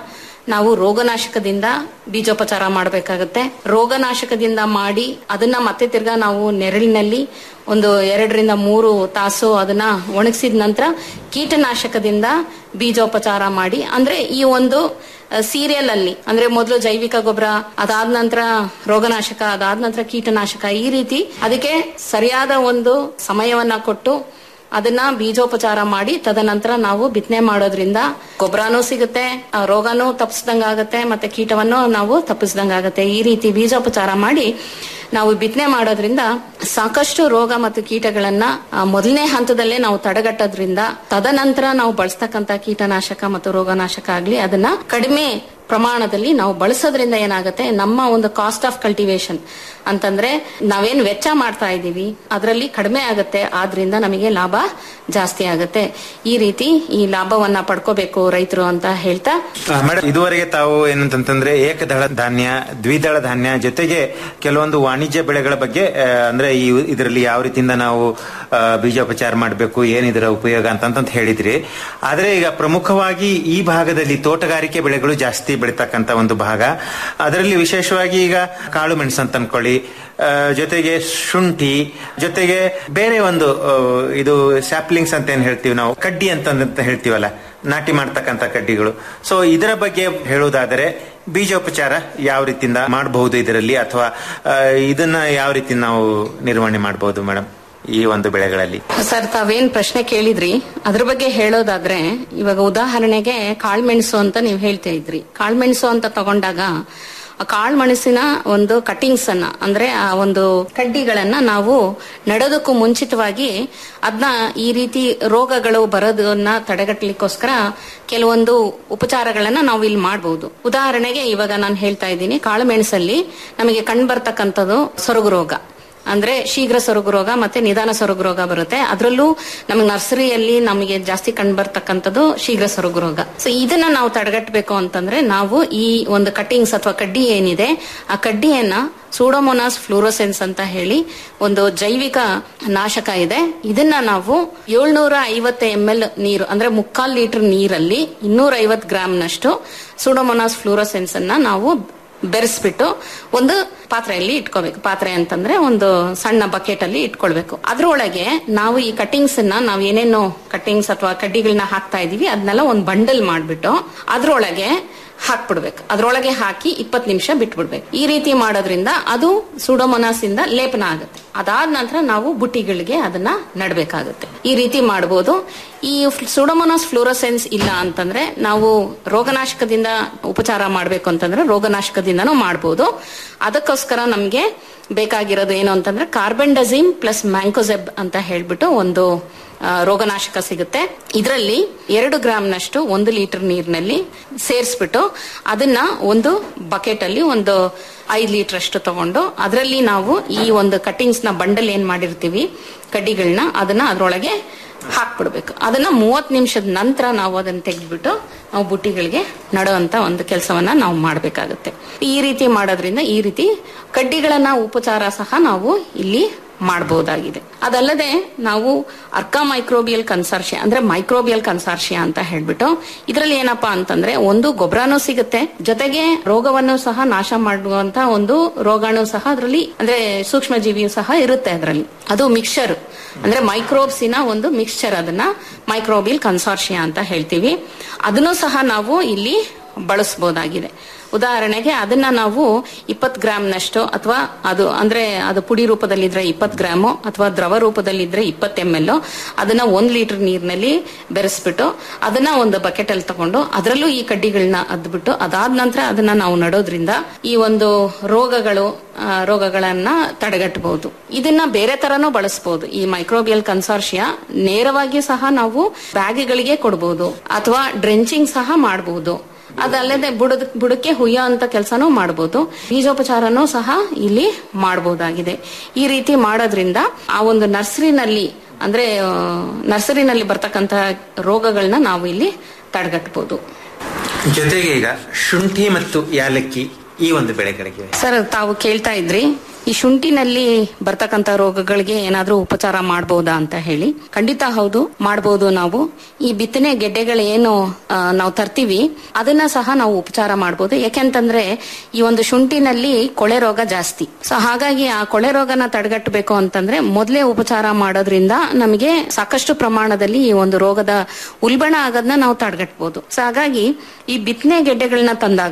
ನಾವು ರೋಗನಾಶಕದಿಂದ ಬೀಜೋಪಚಾರ ಮಾಡಬೇಕಾಗುತ್ತೆ ರೋಗನಾಶಕದಿಂದ ಮಾಡಿ ಅದನ್ನ ಮತ್ತೆ ತಿರ್ಗಾ ನಾವು ನೆರಳಿನಲ್ಲಿ ಒಂದು ಎರಡರಿಂದ ಮೂರು ತಾಸು ಅದನ್ನ ಒಣಗಿಸಿದ ನಂತರ ಕೀಟನಾಶಕದಿಂದ ಬೀಜೋಪಚಾರ ಮಾಡಿ ಅಂದ್ರೆ ಈ ಒಂದು ಸೀರಿಯಲ್ ಅಲ್ಲಿ ಅಂದ್ರೆ ಮೊದಲು ಜೈವಿಕ ಗೊಬ್ಬರ ಅದಾದ ನಂತರ ರೋಗನಾಶಕ ಅದಾದ ನಂತರ ಕೀಟನಾಶಕ ಈ ರೀತಿ ಅದಕ್ಕೆ ಸರಿಯಾದ ಒಂದು ಸಮಯವನ್ನ ಕೊಟ್ಟು ಅದನ್ನ ಬೀಜೋಪಚಾರ ಮಾಡಿ ತದನಂತರ ನಾವು ಬಿತ್ತನೆ ಮಾಡೋದ್ರಿಂದ ಗೊಬ್ಬರನೂ ಸಿಗುತ್ತೆ ಆ ರೋಗನೂ ತಪ್ಪಿಸ್ದಂಗಾಗತ್ತೆ ಮತ್ತೆ ಕೀಟವನ್ನು ನಾವು ತಪ್ಪಿಸ್ದಂಗಾಗತ್ತೆ ಈ ರೀತಿ ಬೀಜೋಪಚಾರ ಮಾಡಿ ನಾವು ಬಿತ್ತನೆ ಮಾಡೋದ್ರಿಂದ ಸಾಕಷ್ಟು ರೋಗ ಮತ್ತು ಕೀಟಗಳನ್ನ ಆ, ಮೊದಲನೇ ಹಂತದಲ್ಲೇ ನಾವು ತಡೆಗಟ್ಟೋದ್ರಿಂದ ತದನಂತರ ನಾವು ಬಳಸ್ತಕ್ಕಂತ ಕೀಟನಾಶಕ ಮತ್ತು ರೋಗನಾಶಕ ಆಗ್ಲಿ ಅದನ್ನ ಕಡಿಮೆ ಪ್ರಮಾಣದಲ್ಲಿ ನಾವು ಬಳಸೋದ್ರಿಂದ ಏನಾಗುತ್ತೆ ನಮ್ಮ ಒಂದು ಕಾಸ್ಟ್ ಆಫ್ ಕಲ್ಟಿವೇಶನ್ ಅಂತಂದ್ರೆ ನಾವೇನ್ ವೆಚ್ಚ ಮಾಡ್ತಾ ಇದ್ದೀವಿ ಅದರಲ್ಲಿ ಕಡಿಮೆ ಆಗುತ್ತೆ ಆದ್ರಿಂದ ನಮಗೆ ಲಾಭ ಜಾಸ್ತಿ ಆಗುತ್ತೆ ಈ ರೀತಿ ಈ ಲಾಭವನ್ನ ಪಡ್ಕೋಬೇಕು ರೈತರು ಅಂತ ಹೇಳ್ತಾ ಮೇಡಮ್ ಇದುವರೆಗೆ ತಾವು ಏನಂತಂದ್ರೆ ಏಕದಳ ಧಾನ್ಯ ದ್ವಿದಳ ಧಾನ್ಯ ಜೊತೆಗೆ ಕೆಲವೊಂದು ವಾಣಿಜ್ಯ ಬೆಳೆಗಳ ಬಗ್ಗೆ ಆ, ಅಂದ್ರೆ ಈ ಇದರಲ್ಲಿ ಯಾವ ರೀತಿಯಿಂದ ನಾವು ಆ, ಬೀಜೋಪಚಾರ ಮಾಡಬೇಕು ಏನಿದರ ಉಪಯೋಗ ಅಂತಂತ ಹೇಳಿದ್ರಿ ಆದ್ರೆ ಈಗ ಪ್ರಮುಖವಾಗಿ ಈ ಭಾಗದಲ್ಲಿ ತೋಟಗಾರಿಕೆ ಬೆಳೆಗಳು ಜಾಸ್ತಿ ಬೆಳೀತಕ್ಕಂತ ಒಂದು ಭಾಗ ಅದರಲ್ಲಿ ವಿಶೇಷವಾಗಿ ಈಗ ಕಾಳು ಮೆಣಸು ಅಂತ ಅನ್ಕೊಳ್ಳಿ ಆ, ಜೊತೆಗೆ ಶುಂಠಿ ಜೊತೆಗೆ ಬೇರೆ ಒಂದು ಆ, ಇದು ಸ್ಯಾಪ್ಲಿಂಗ್ಸ್ ಅಂತ ಏನ್ ಹೇಳ್ತೀವಿ ನಾವು ಕಡ್ಡಿ ಅಂತ ಅಂತ ಹೇಳ್ತೀವಲ್ಲ ನಾಟಿ ಮಾಡ್ತಕ್ಕಂತ ಕಡ್ಡಿಗಳು ಸೊ ಇದರ ಬಗ್ಗೆ ಹೇಳುವುದಾದರೆ ಬೀಜೋಪಚಾರ ಯಾವ ರೀತಿಯಿಂದ ಮಾಡಬಹುದು ಇದರಲ್ಲಿ ಅಥವಾ ಆ, ಇದನ್ನ ಯಾವ ರೀತಿ ನಾವು ನಿರ್ವಹಣೆ ಮಾಡಬಹುದು ಮೇಡಮ್ ಈ ಒಂದು ಬೆಳೆಗಳಲ್ಲಿ ಸರ್ ತಾವೇನ್ ಪ್ರಶ್ನೆ ಕೇಳಿದ್ರಿ ಅದ್ರ ಬಗ್ಗೆ ಹೇಳೋದಾದ್ರೆ ಇವಾಗ ಉದಾಹರಣೆಗೆ ಕಾಳ್ಮೆಣಸು ಅಂತ ನೀವು ಹೇಳ್ತಾ ಇದ್ರಿ ಕಾಳ್ಮೆಣಸು ಅಂತ ತಗೊಂಡಾಗ ಆ ಕಾಳ್ಮೆಣಸಿನ ಒಂದು ಕಟಿಂಗ್ಸ್ ಅನ್ನ ಅಂದ್ರೆ ಆ ಒಂದು ಕಡ್ಡಿಗಳನ್ನ ನಾವು ನೆಡೋದಕ್ಕೂ ಮುಂಚಿತವಾಗಿ ಅದನ್ನ ಈ ರೀತಿ ರೋಗಗಳು ಬರೋದನ್ನ ತಡೆಗಟ್ಟಲಿಕ್ಕೋಸ್ಕರ ಕೆಲವೊಂದು ಉಪಚಾರಗಳನ್ನ ನಾವು ಇಲ್ಲಿ ಮಾಡಬಹುದು ಉದಾಹರಣೆಗೆ ಇವಾಗ ನಾನು ಹೇಳ್ತಾ ಇದ್ದೀನಿ ಕಾಳುಮೆಣಸಲ್ಲಿ ನಮಗೆ ಕಂಡು ಬರ್ತಕ್ಕಂಥದ್ದು ಸೊರಗು ರೋಗ ಅಂದ್ರೆ ಶೀಘ್ರ ಸೊರಗು ರೋಗ ಮತ್ತೆ ನಿಧಾನ ಸೊರಗು ರೋಗ ಬರುತ್ತೆ ಅದರಲ್ಲೂ ನಮಗೆ ನರ್ಸರಿಯಲ್ಲಿ ನಮಗೆ ಜಾಸ್ತಿ ಕಂಡು ಬರ್ತಕ್ಕಂಥದ್ದು ಶೀಘ್ರ ಸೊರಗು ರೋಗ ಸೊ ಇದನ್ನ ನಾವು ತಡೆಗಟ್ಟಬೇಕು ಅಂತಂದ್ರೆ ನಾವು ಈ ಒಂದು ಕಟ್ಟಿಂಗ್ಸ್ ಅಥವಾ ಕಡ್ಡಿ ಏನಿದೆ ಆ ಕಡ್ಡಿಯನ್ನ ಸೂಡೋಮೋನಾಸ್ ಫ್ಲೂರೋಸೆನ್ಸ್ ಅಂತ ಹೇಳಿ ಒಂದು ಜೈವಿಕ ನಾಶಕ ಇದೆ ಇದನ್ನ ನಾವು ಏಳ್ನೂರ ಐವತ್ತು ಎಂ ಎಲ್ ನೀರು ಅಂದ್ರೆ ಮುಕ್ಕಾಲ್ ಲೀಟರ್ ನೀರಲ್ಲಿ ಇನ್ನೂರ ಐವತ್ತು ಗ್ರಾಮ್ನಷ್ಟು ಸೂಡೋಮೋನಾಸ್ ಫ್ಲೂರೋಸೆನ್ಸ್ ಅನ್ನ ನಾವು ಬೆರೆಸ್ಬಿಟ್ಟು ಒಂದು ಪಾತ್ರೆಯಲ್ಲಿ ಇಟ್ಕೋಬೇಕು ಪಾತ್ರೆ ಅಂತಂದ್ರೆ ಒಂದು ಸಣ್ಣ ಬಕೆಟ್ ಅಲ್ಲಿ ಇಟ್ಕೊಳ್ಬೇಕು ಅದ್ರೊಳಗೆ ನಾವು ಈ ಕಟ್ಟಿಂಗ್ಸ್ ಅನ್ನ ನಾವು ಏನೇನು ಕಟ್ಟಿಂಗ್ಸ್ ಅಥವಾ ಕಡ್ಡಿಗಳನ್ನ ಹಾಕ್ತಾ ಇದೀವಿ ಅದನ್ನೆಲ್ಲ ಒಂದು ಬಂಡಲ್ ಮಾಡ್ಬಿಟ್ಟು ಅದ್ರೊಳಗೆ ಹಾಕ್ಬಿಡ್ಬೇಕು ಅದ್ರೊಳಗೆ ಹಾಕಿ ಇಪ್ಪತ್ ನಿಮಿಷ ಬಿಟ್ಬಿಡ್ಬೇಕು ಈ ರೀತಿ ಮಾಡೋದ್ರಿಂದ ಅದು ಸುಡೋಮೊನಾಸ್ ಇಂದ ಲೇಪನ ಆಗುತ್ತೆ ಅದಾದ ನಂತರ ನಾವು ಬುಟ್ಟಿಗಳಿಗೆ ಅದನ್ನ ನಡಬೇಕಾಗುತ್ತೆ ಈ ರೀತಿ ಮಾಡಬಹುದು ಈ ಸುಡೋಮೊನಾಸ್ ಫ್ಲೂರೋಸೆನ್ಸ್ ಇಲ್ಲ ಅಂತಂದ್ರೆ ನಾವು ರೋಗನಾಶಕದಿಂದ ಉಪಚಾರ ಮಾಡಬೇಕು ಅಂತಂದ್ರೆ ರೋಗನಾಶಕದಿಂದನೂ ಮಾಡಬಹುದು ಅದಕ್ಕೋಸ್ಕರ ನಮ್ಗೆ ಬೇಕಾಗಿರೋದು ಏನು ಅಂತಂದ್ರೆ ಕಾರ್ಬೆಂಡಜಿಮ್ ಪ್ಲಸ್ ಮ್ಯಾಂಕೋಸೆಬ್ ಅಂತ ಹೇಳ್ಬಿಟ್ಟು ಒಂದು ಆ, ರೋಗನಾಶಕ ಸಿಗುತ್ತೆ ಇದರಲ್ಲಿ ಎರಡು ಗ್ರಾಮ್ನಷ್ಟು ಒಂದು ಲೀಟರ್ ನೀರಿನಲ್ಲಿ ಸೇರಿಸ್ಬಿಟ್ಟು ಅದನ್ನ ಒಂದು ಬಕೆಟ್ ಅಲ್ಲಿ ಒಂದು ಐದು ಲೀಟರ್ ಅಷ್ಟು ತಗೊಂಡು ಅದರಲ್ಲಿ ನಾವು ಈ ಒಂದು ಕಟ್ಟಿಂಗ್ಸ್ ನ ಬಂಡಲ್ ಏನ್ ಮಾಡಿರ್ತೀವಿ ಕಡ್ಡಿಗಳನ್ನ ಅದನ್ನ ಅದ್ರೊಳಗೆ ಹಾಕ್ಬಿಡ್ಬೇಕು ಅದನ್ನ ಮೂವತ್ ನಿಮಿಷದ ನಂತರ ನಾವು ಅದನ್ನ ತೆಗೆದ್ಬಿಟ್ಟು ನಾವು ಬುಟ್ಟಿಗಳಿಗೆ ನಡುವಂತ ಒಂದು ಕೆಲಸವನ್ನ ನಾವು ಮಾಡಬೇಕಾಗುತ್ತೆ ಈ ರೀತಿ ಮಾಡೋದ್ರಿಂದ ಈ ರೀತಿ ಕಡ್ಡಿಗಳನ್ನ ಉಪಚಾರ ಸಹ ನಾವು ಇಲ್ಲಿ ಮಾಡಬಹುದಾಗಿದೆ ಅದಲ್ಲದೆ ನಾವು ಅರ್ಕಾ ಮೈಕ್ರೋಬಿಯಲ್ ಕನ್ಸಾರ್ಷಿಯ ಅಂದ್ರೆ ಮೈಕ್ರೋಬಿಯಲ್ ಕನ್ಸಾರ್ಷಿಯ ಅಂತ ಹೇಳ್ಬಿಟ್ಟು ಇದರಲ್ಲಿ ಏನಪ್ಪಾ ಅಂತಂದ್ರೆ ಒಂದು ಗೊಬ್ಬರನೂ ಸಿಗುತ್ತೆ ಜೊತೆಗೆ ರೋಗವನ್ನು ಸಹ ನಾಶ ಮಾಡುವಂತ ಒಂದು ರೋಗಾಣು ಸಹ ಅದರಲ್ಲಿ ಅಂದ್ರೆ ಸೂಕ್ಷ್ಮ ಜೀವಿಯು ಸಹ ಇರುತ್ತೆ ಅದರಲ್ಲಿ ಅದು ಮಿಕ್ಸ್ಚರ್ ಅಂದ್ರೆ ಮೈಕ್ರೋಬ್ಸಿನ ಒಂದು ಮಿಕ್ಸ್ಚರ್ ಅದನ್ನ ಮೈಕ್ರೋಬಿಯಲ್ ಕನ್ಸಾರ್ಷಿಯ ಅಂತ ಹೇಳ್ತೀವಿ ಅದನ್ನು ಸಹ ನಾವು ಇಲ್ಲಿ ಬಳಸಬಹುದಾಗಿದೆ ಉದಾಹರಣೆಗೆ ಅದನ್ನ ನಾವು ಇಪ್ಪತ್ ಗ್ರಾಮ್ನಷ್ಟು ಅಥವಾ ಅದು ಅಂದ್ರೆ ಅದು ಪುಡಿ ರೂಪದಲ್ಲಿದ್ರೆ ಇಪ್ಪತ್ ಗ್ರಾಮು ಅಥವಾ ದ್ರವ ರೂಪದಲ್ಲಿದ್ರೆ ಇಪ್ಪತ್ ಎಂ ಎಲ್ ಅದನ್ನ ಒಂದ್ ಲೀಟರ್ ನೀರಿನಲ್ಲಿ ಬೆರೆಸ್ಬಿಟ್ಟು ಅದನ್ನ ಒಂದು ಬಕೆಟ್ ಅಲ್ಲಿ ತಗೊಂಡು ಅದರಲ್ಲೂ ಈ ಕಡ್ಡಿಗಳನ್ನ ಅದ್ಬಿಟ್ಟು ಅದಾದ ನಂತರ ಅದನ್ನ ನಾವು ನಡೋದ್ರಿಂದ ಈ ಒಂದು ರೋಗಗಳು ಆ, ರೋಗಗಳನ್ನ ತಡೆಗಟ್ಟಬಹುದು ಇದನ್ನ ಬೇರೆ ತರನೂ ಬಳಸಬಹುದು ಈ ಮೈಕ್ರೋಬಿಯಲ್ ಕನ್ಸಾರ್ಷಿಯ ನೇರವಾಗಿ ಸಹ ನಾವು ಬ್ಯಾಗ್ಗಳಿಗೆ ಕೊಡಬಹುದು ಅಥವಾ ಡ್ರೆಂಚಿಂಗ್ ಸಹ ಮಾಡಬಹುದು ಅದಲ್ಲದೆ ಬುಡದ ಬುಡಕ್ಕೆ ಹುಯ್ಯೋ ಅಂತ ಕೆಲಸನೂ ಮಾಡಬಹುದು ಬೀಜೋಪಚಾರನೂ ಸಹ ಇಲ್ಲಿ ಮಾಡಬಹುದಾಗಿದೆ ಈ ರೀತಿ ಮಾಡೋದ್ರಿಂದ ಆ ಒಂದು ನರ್ಸರಿನಲ್ಲಿ ಅಂದ್ರೆ ಆ, ನರ್ಸರಿನಲ್ಲಿ ಬರ್ತಕ್ಕಂತ ರೋಗಗಳನ್ನ ನಾವು ಇಲ್ಲಿ ತಡೆಗಟ್ಟಬಹುದು ಜೊತೆಗೆ ಈಗ ಶುಂಠಿ ಮತ್ತು ಯಾಲಕ್ಕಿ ಈ ಒಂದು ಬೆಳೆಗಳಿಗೆ ಸರ್ ತಾವು ಕೇಳ್ತಾ ಇದ್ರಿ ಈ ಶುಂಠಿನಲ್ಲಿ ಬರ್ತಕ್ಕಂತ ರೋಗಗಳಿಗೆ ಏನಾದ್ರೂ ಉಪಚಾರ ಮಾಡಬಹುದಾ ಅಂತ ಹೇಳಿ ಖಂಡಿತ ಹೌದು ಮಾಡಬಹುದು ನಾವು ಈ ಬಿತ್ತನೆ ಗೆಡ್ಡೆಗಳು ಏನು ಆ, ನಾವು ತರ್ತೀವಿ ಅದನ್ನ ಸಹ ನಾವು ಉಪಚಾರ ಮಾಡಬಹುದು ಯಾಕೆಂತಂದ್ರೆ ಈ ಒಂದು ಶುಂಠಿನಲ್ಲಿ ಕೊಳೆ ರೋಗ ಜಾಸ್ತಿ ಸೊ ಹಾಗಾಗಿ ಆ ಕೊಳೆ ರೋಗನ ತಡೆಗಟ್ಟಬೇಕು ಅಂತಂದ್ರೆ ಮೊದಲೇ ಉಪಚಾರ ಮಾಡೋದ್ರಿಂದ ನಮಗೆ ಸಾಕಷ್ಟು ಪ್ರಮಾಣದಲ್ಲಿ ಈ ಒಂದು ರೋಗದ ಉಲ್ಬಣ ಆಗೋದನ್ನ ನಾವು ತಡೆಗಟ್ಟಬಹುದು ಸೊ ಹಾಗಾಗಿ ಈ ಬಿತ್ತನೆ ಗೆಡ್ಡೆಗಳನ್ನ ತಂದಾಗ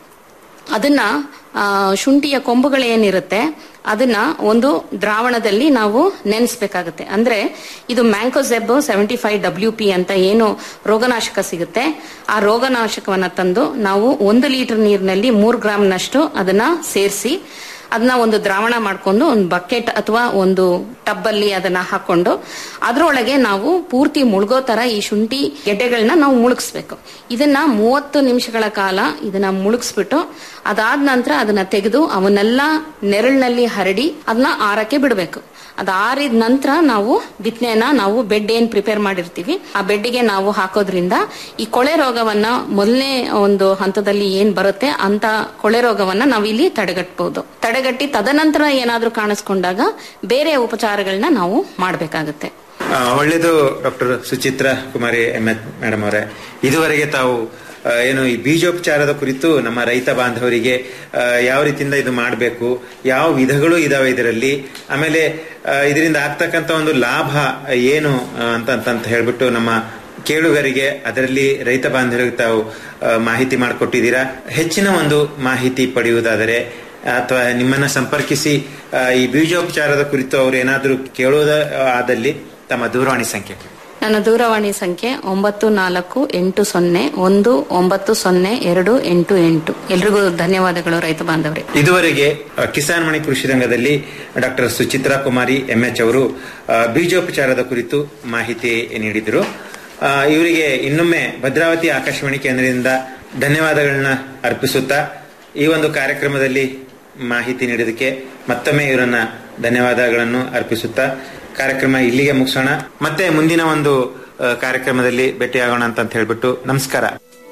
ಅದನ್ನ ಆ, ಶುಂಠಿಯ ಕೊಂಬುಗಳೇನಿರುತ್ತೆ ಅದನ್ನ ಒಂದು ದ್ರಾವಣದಲ್ಲಿ ನಾವು ನೆನೆಸ್ಬೇಕಾಗುತ್ತೆ ಅಂದ್ರೆ ಇದು mancozeb seventy five W P ಅಂತ ಏನು ರೋಗನಾಶಕ ಸಿಗುತ್ತೆ ಆ ರೋಗನಾಶಕವನ್ನ ತಂದು ನಾವು ಒಂದು ಲೀಟರ್ ನೀರಿನಲ್ಲಿ ಮೂರು ಗ್ರಾಮ್ನಷ್ಟು ಅದನ್ನ ಸೇರಿಸಿ ಅದನ್ನ ಒಂದು ದ್ರಾವಣ ಮಾಡ್ಕೊಂಡು ಒಂದು ಬಕೆಟ್ ಅಥವಾ ಒಂದು ಟಬ್ ಅಲ್ಲಿ ಅದನ್ನ ಹಾಕೊಂಡು ಅದರೊಳಗೆ ನಾವು ಪೂರ್ತಿ ಮುಳುಗೋ ತರ ಈ ಶುಂಠಿ ಗೆಡ್ಡೆಗಳನ್ನ ನಾವು ಮುಳುಗಿಸ್ಬೇಕು ಇದನ್ನ ಮೂವತ್ತು ನಿಮಿಷಗಳ ಕಾಲ ಇದನ್ನ ಮುಳುಗಿಸ್ಬಿಟ್ಟು ಅದಾದ ನಂತರ ಅದನ್ನ ತೆಗೆದು ಅವನ್ನೆಲ್ಲ ನೆರಳಿನಲ್ಲಿ ಹರಡಿ ಅದನ್ನ ಆರಕ್ಕೆ ಬಿಡಬೇಕು ಅದು ಆರಿದ ನಂತರ ನಾವು ಬಿತ್ತನೆನ ನಾವು ಬೆಡ್ ಏನ್ ಪ್ರಿಪೇರ್ ಮಾಡಿರ್ತೀವಿ ಆ ಬೆಡ್ಡಿಗೆ ನಾವು ಹಾಕೋದ್ರಿಂದ ಈ ಕೊಳೆ ರೋಗವನ್ನ ಮೊದಲನೇ ಒಂದು ಹಂತದಲ್ಲಿ ಏನ್ ಬರುತ್ತೆ ಅಂತ ಕೊಳೆ ರೋಗವನ್ನ ನಾವು ಇಲ್ಲಿ ತಡೆಗಟ್ಟಬಹುದು ತಡೆಗಟ್ಟಿ ತದನಂತರ ಏನಾದ್ರೂ ಕಾಣಿಸ್ಕೊಂಡಾಗ ಬೇರೆ ಉಪಚಾರಗಳನ್ನ ನಾವು ಮಾಡಬೇಕಾಗುತ್ತೆ ಆ, ಒಳ್ಳೆಯದು doctor Suchitra Kumari M H madam ಅವರೇ ಇದುವರೆಗೆ ತಾವು ಆ, ಏನು ಈ ಬೀಜೋಪಚಾರದ ಕುರಿತು ನಮ್ಮ ರೈತ ಬಾಂಧವರಿಗೆ ಆ, ಯಾವ ರೀತಿಯಿಂದ ಇದು ಮಾಡಬೇಕು ಯಾವ ವಿಧಗಳು ಇದಾವೆ ಇದರಲ್ಲಿ ಆಮೇಲೆ ಆ, ಇದರಿಂದ ಆಗ್ತಕ್ಕಂಥ ಒಂದು ಲಾಭ ಏನು ಆ, ಅಂತ ಅಂತ ಅಂತ ಹೇಳ್ಬಿಟ್ಟು ನಮ್ಮ ಕೇಳುಗರಿಗೆ ಅದರಲ್ಲಿ ರೈತ ಬಾಂಧವರಿಗೆ ತಾವು ಆ, ಮಾಹಿತಿ ಮಾಡಿಕೊಟ್ಟಿದ್ದೀರಾ ಹೆಚ್ಚಿನ ಒಂದು ಮಾಹಿತಿ ಪಡೆಯುವುದಾದರೆ ಅಥವಾ ನಿಮ್ಮನ್ನ ಸಂಪರ್ಕಿಸಿ ಆ, ಈ ಬೀಜೋಪಚಾರದ ಕುರಿತು ಅವರು ಏನಾದರೂ ಕೇಳುವುದ ಆದಲ್ಲಿ ತಮ್ಮ ದೂರವಾಣಿ ಸಂಖ್ಯೆ ನನ್ನ ದೂರವಾಣಿ ಸಂಖ್ಯೆ ಒಂಬತ್ತು ನಾಲ್ಕು ಎಂಟು ಸೊನ್ನೆ ಒಂದು ಒಂಬತ್ತು ಸೊನ್ನೆ ಎರಡು ಎಂಟು ಎಂಟು ಎಲ್ರಿಗೂ ಧನ್ಯವಾದಗಳು ರೈತ ಬಾಂಧವರೇ ಇದುವರೆಗೆ ಅ, ಕಿಸಾನ್ ಮಣಿ ಕೃಷಿ ರಂಗದಲ್ಲಿ ಡಾಕ್ಟರ್ ಸುಚಿತ್ರಾ ಕುಮಾರಿ ಎಂಎಚ್ ಅವರು ಅ, ಬೀಜೋಪಚಾರದ ಕುರಿತು ಮಾಹಿತಿ ನೀಡಿದರು ಅ, ಇವರಿಗೆ ಇನ್ನೊಮ್ಮೆ ಭದ್ರಾವತಿ ಆಕಾಶವಾಣಿ ಕೇಂದ್ರದಿಂದ ಧನ್ಯವಾದಗಳನ್ನ ಅರ್ಪಿಸುತ್ತಾ ಈ ಒಂದು ಕಾರ್ಯಕ್ರಮದಲ್ಲಿ ಮಾಹಿತಿ ನೀಡಿದಕ್ಕೆ ಮತ್ತೊಮ್ಮೆ ಇವರನ್ನ ಧನ್ಯವಾದಗಳನ್ನು ಅರ್ಪಿಸುತ್ತಾ ಕಾರ್ಯಕ್ರಮ ಇಲ್ಲಿಗೆ ಮುಗಿಸೋಣ ಮತ್ತೆ ಮುಂದಿನ ಒಂದು ಅ, ಕಾರ್ಯಕ್ರಮದಲ್ಲಿ ಭೇಟಿಯಾಗೋಣ ಅಂತ ಹೇಳ್ಬಿಟ್ಟು ನಮಸ್ಕಾರ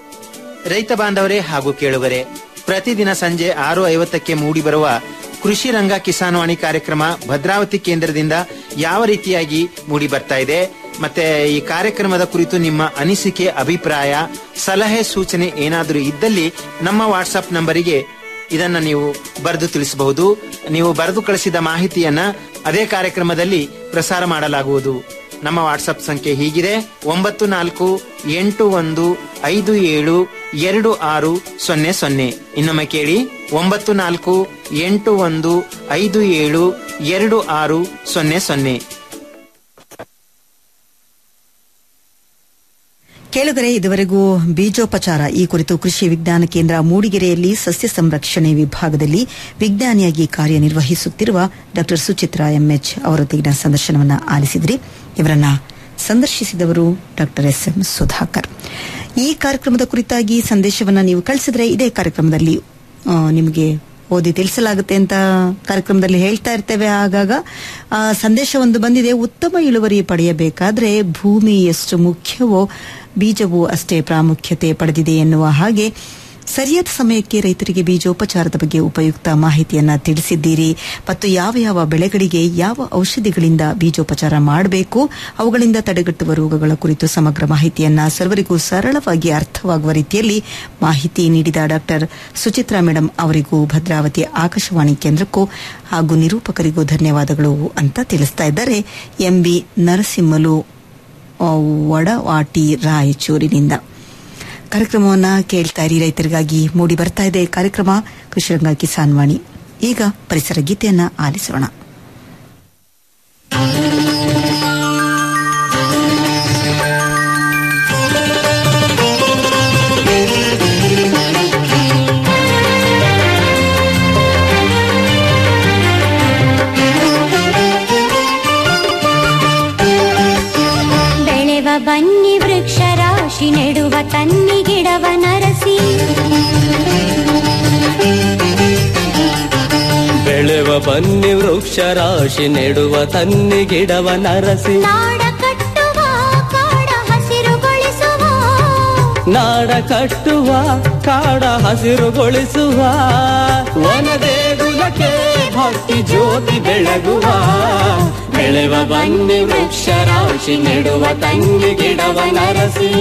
ರೈತ ಬಾಂಧವರೇ ಹಾಗೂ ಕೇಳುಗರೆ ಪ್ರತಿದಿನ ಸಂಜೆ ಆರು ಐವತ್ತಕ್ಕೆ ಮೂಡಿ ಬರುವ ಕೃಷಿ ರಂಗ ಕಿಸಾನ್ವಾಣಿ ಕಾರ್ಯಕ್ರಮ ಭದ್ರಾವತಿ ಕೇಂದ್ರದಿಂದ ಯಾವ ರೀತಿಯಾಗಿ ಮೂಡಿ ಬರ್ತಾ ಇದೆ ಮತ್ತೆ ಈ ಕಾರ್ಯಕ್ರಮದ ಕುರಿತು ನಿಮ್ಮ ಅನಿಸಿಕೆ ಅಭಿಪ್ರಾಯ ಸಲಹೆ ಸೂಚನೆ ಏನಾದರೂ ಇದ್ದಲ್ಲಿ ನಮ್ಮ ವಾಟ್ಸ್ಆಪ್ ನಂಬರಿಗೆ ಇದನ್ನ ನೀವು ಬರೆದು ತಿಳಿಸಬಹುದು ನೀವು ಬರೆದು ಕಳಿಸಿದ ಮಾಹಿತಿಯನ್ನ ಅದೇ ಕಾರ್ಯಕ್ರಮದಲ್ಲಿ ಪ್ರಸಾರ ಮಾಡಲಾಗುವುದು ನಮ್ಮ ವಾಟ್ಸಪ್ ಸಂಖ್ಯೆ ಹೀಗಿದೆ ಒಂಬತ್ತು ನಾಲ್ಕು ಎಂಟು ಒಂದು ಐದು ಏಳು ಎರಡು ಆರು ಸೊನ್ನೆ ಸೊನ್ನೆ ಇನ್ನೊಮ್ಮೆ ಕೇಳಿ ಒಂಬತ್ತು ನಾಲ್ಕು ಎಂಟು ಒಂದು ಐದು ಏಳು ಎರಡು ಆರು ಸೊನ್ನೆ ಸೊನ್ನೆ ಕೇಳುಗರೆ ಇದುವರೆಗೂ ಬೀಜೋಪಚಾರ ಈ ಕುರಿತು ಕೃಷಿ ವಿಜ್ಞಾನ ಕೇಂದ್ರ ಮೂಡಿಗೆರೆಯಲ್ಲಿ ಸಸ್ಯ ಸಂರಕ್ಷಣೆ ವಿಭಾಗದಲ್ಲಿ ವಿಜ್ಞಾನಿಯಾಗಿ ಕಾರ್ಯನಿರ್ವಹಿಸುತ್ತಿರುವ ಡಾ ಸುಚಿತ್ರಾ ಎಂಎಚ್ ಅವರೊಂದಿಗಿನ ಸಂದರ್ಶನವನ್ನ ಆಲಿಸಿದ್ರಿ ಇವರನ್ನ ಸಂದರ್ಶಿಸಿದವರು ಡಾ ಎಸ್ ಎಂ ಸುಧಾಕರ್ ಈ ಕಾರ್ಯಕ್ರಮದ ಕುರಿತಾಗಿ ಸಂದೇಶವನ್ನ ನೀವು ಕಳಿಸಿದ್ರೆ ಇದೇ ಕಾರ್ಯಕ್ರಮದಲ್ಲಿ ಆ, ನಿಮಗೆ ಓದಿ ತಿಳಿಸಲಾಗುತ್ತೆ ಅಂತ ಕಾರ್ಯಕ್ರಮದಲ್ಲಿ ಹೇಳ್ತಾ ಇರ್ತೇವೆ ಆಗಾಗ ಆ, ಸಂದೇಶ ಒಂದು ಬಂದಿದೆ ಉತ್ತಮ ಇಳುವರಿ ಪಡೆಯಬೇಕಾದ್ರೆ ಭೂಮಿ ಎಷ್ಟು ಮುಖ್ಯವೋ ಬೀಜವು ಅಷ್ಟೇ ಪ್ರಾಮುಖ್ಯತೆ ಪಡೆದಿದೆ ಎನ್ನುವ ಹಾಗೆ ಸರಿಯಾದ ಸಮಯಕ್ಕೆ ರೈತರಿಗೆ ಬೀಜೋಪಚಾರದ ಬಗ್ಗೆ ಉಪಯುಕ್ತ ಮಾಹಿತಿಯನ್ನ ತಿಳಿಸಿದ್ದೀರಿ ಮತ್ತು ಯಾವ ಯಾವ ಬೆಳೆಗಳಿಗೆ ಯಾವ ಔಷಧಿಗಳಿಂದ ಬೀಜೋಪಚಾರ ಮಾಡಬೇಕು ಅವುಗಳಿಂದ ತಡೆಗಟ್ಟುವ ರೋಗಗಳ ಕುರಿತು ಸಮಗ್ರ ಮಾಹಿತಿಯನ್ನ ಸರ್ವರಿಗೂ ಸರಳವಾಗಿ ಅರ್ಥವಾಗುವ ರೀತಿಯಲ್ಲಿ ಮಾಹಿತಿ ನೀಡಿದ ಡಾಕ್ಟರ್ ಸುಚಿತ್ರಾ ಮೇಡಂ ಅವರಿಗೂ ಭದ್ರಾವತಿ ಆಕಾಶವಾಣಿ ಕೇಂದ್ರಕ್ಕೂ ಹಾಗೂ ನಿರೂಪಕರಿಗೂ ಧನ್ಯವಾದಗಳು ಅಂತ ತಿಳಿಸ್ತಾ ಇದ್ದಾರೆ ಎಂಬಿ ನರಸಿಂಹಲು ಆ, ವಡವಾಟಿ ರಾಯಚೂರಿನಿಂದ ಕಾರ್ಯಕ್ರಮವನ್ನ ಕೇಳ್ತಾ ಇರಿ ರೈತರಿಗಾಗಿ ಮೂಡಿ ಬರ್ತಾ ಇದೆ ಕಾರ್ಯಕ್ರಮ ಕೃಷಿರಂಗ ಕಿಸಾನ್ ವಾಣಿ ಈಗ ಪರಿಸರ ಗೀತೆಯನ್ನ ಆಲಿಸೋಣ ಬೆಳೆವ ಬನ್ನಿ ವೃಕ್ಷ ರಾಶಿ ನೆಡುವ ತನ್ನಿ ಗಿಡವ ನರಸಿ ಬೆಳೆವ ಬನ್ನಿ ವೃಕ್ಷ ರಾಶಿ ನೆಡುವ ತನ್ನಿ ಗಿಡವ ನರಸಿ ನಾಡ ಕಟ್ಟುವ ಕಾಡ ಹಸಿರುಗೊಳಿಸುವ ನಾಡ ಕಟ್ಟುವ ಕಾಡ ಹಸಿರುಗೊಳಿಸುವ ವನದೇಗುಲ ಕುಲಕ್ಕೆ ಭಕ್ತಿ ಜ್ಯೋತಿ ಬೆಳಗುವ ಬೆಳೆವ ಬನ್ನಿ ವೃಕ್ಷ ರಾಶಿ ನೆಡುವ ತಂಗಿ ಗಿಡವ ನರಸಿ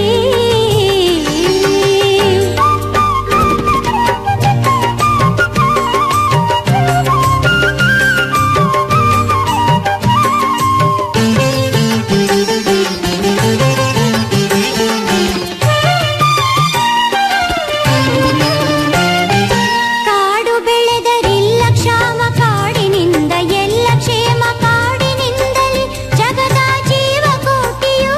ಕಾಡು ಬೆಳೆದರಿಲ್ಲ ಕ್ಷಾಮ ಕಾಡಿನಿಂದ ಎಲ್ಲ ಕ್ಷೇಮ ಕಾಡಿನಿಂದಲೇ ಜಗದ ಜೀವ ಕೋಟಿಯು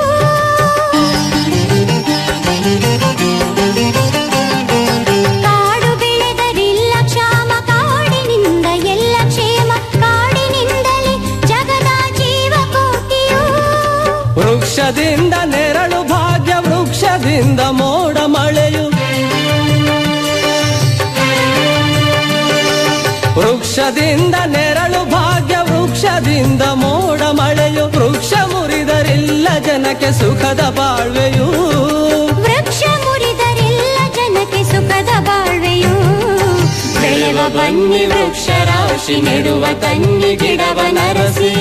ಕಾಡು ಬೆಳೆದರಿಲ್ಲ ಕ್ಷಾಮ ಕಾಡಿನಿಂದ ಎಲ್ಲ ಕ್ಷೇಮ ಕಾಡಿನಿಂದಲೇ ಜಗದ ಜೀವ ಕೋಟಿಯು ವೃಕ್ಷದಿಂದ ನೆರಳು ಭಾಗ್ಯ ವೃಕ್ಷದಿಂದ ಮೋಡ ಮಳೆಯು ವೃಕ್ಷದಿಂದ ನೆರಳು ಭಾಗ್ಯ ವೃಕ್ಷದಿಂದ ಮೋಡ ಮಳೆಯು ವೃಕ್ಷ ಮುರಿದರಿಲ್ಲ ಜನಕ್ಕೆ ಸುಖದ ಬಾಳ್ವೆಯು ವೃಕ್ಷ ಮುರಿದರೆಲ್ಲ ಜನಕ್ಕೆ ಸುಖದ ಬಾಳ್ವೆಯು ಬೆಳೆವ ಬನ್ನಿ ವೃಕ್ಷ ರಾಶಿ ನೆಡುವ ತಂಗಿ ಗಿಡವ ನರಸಿ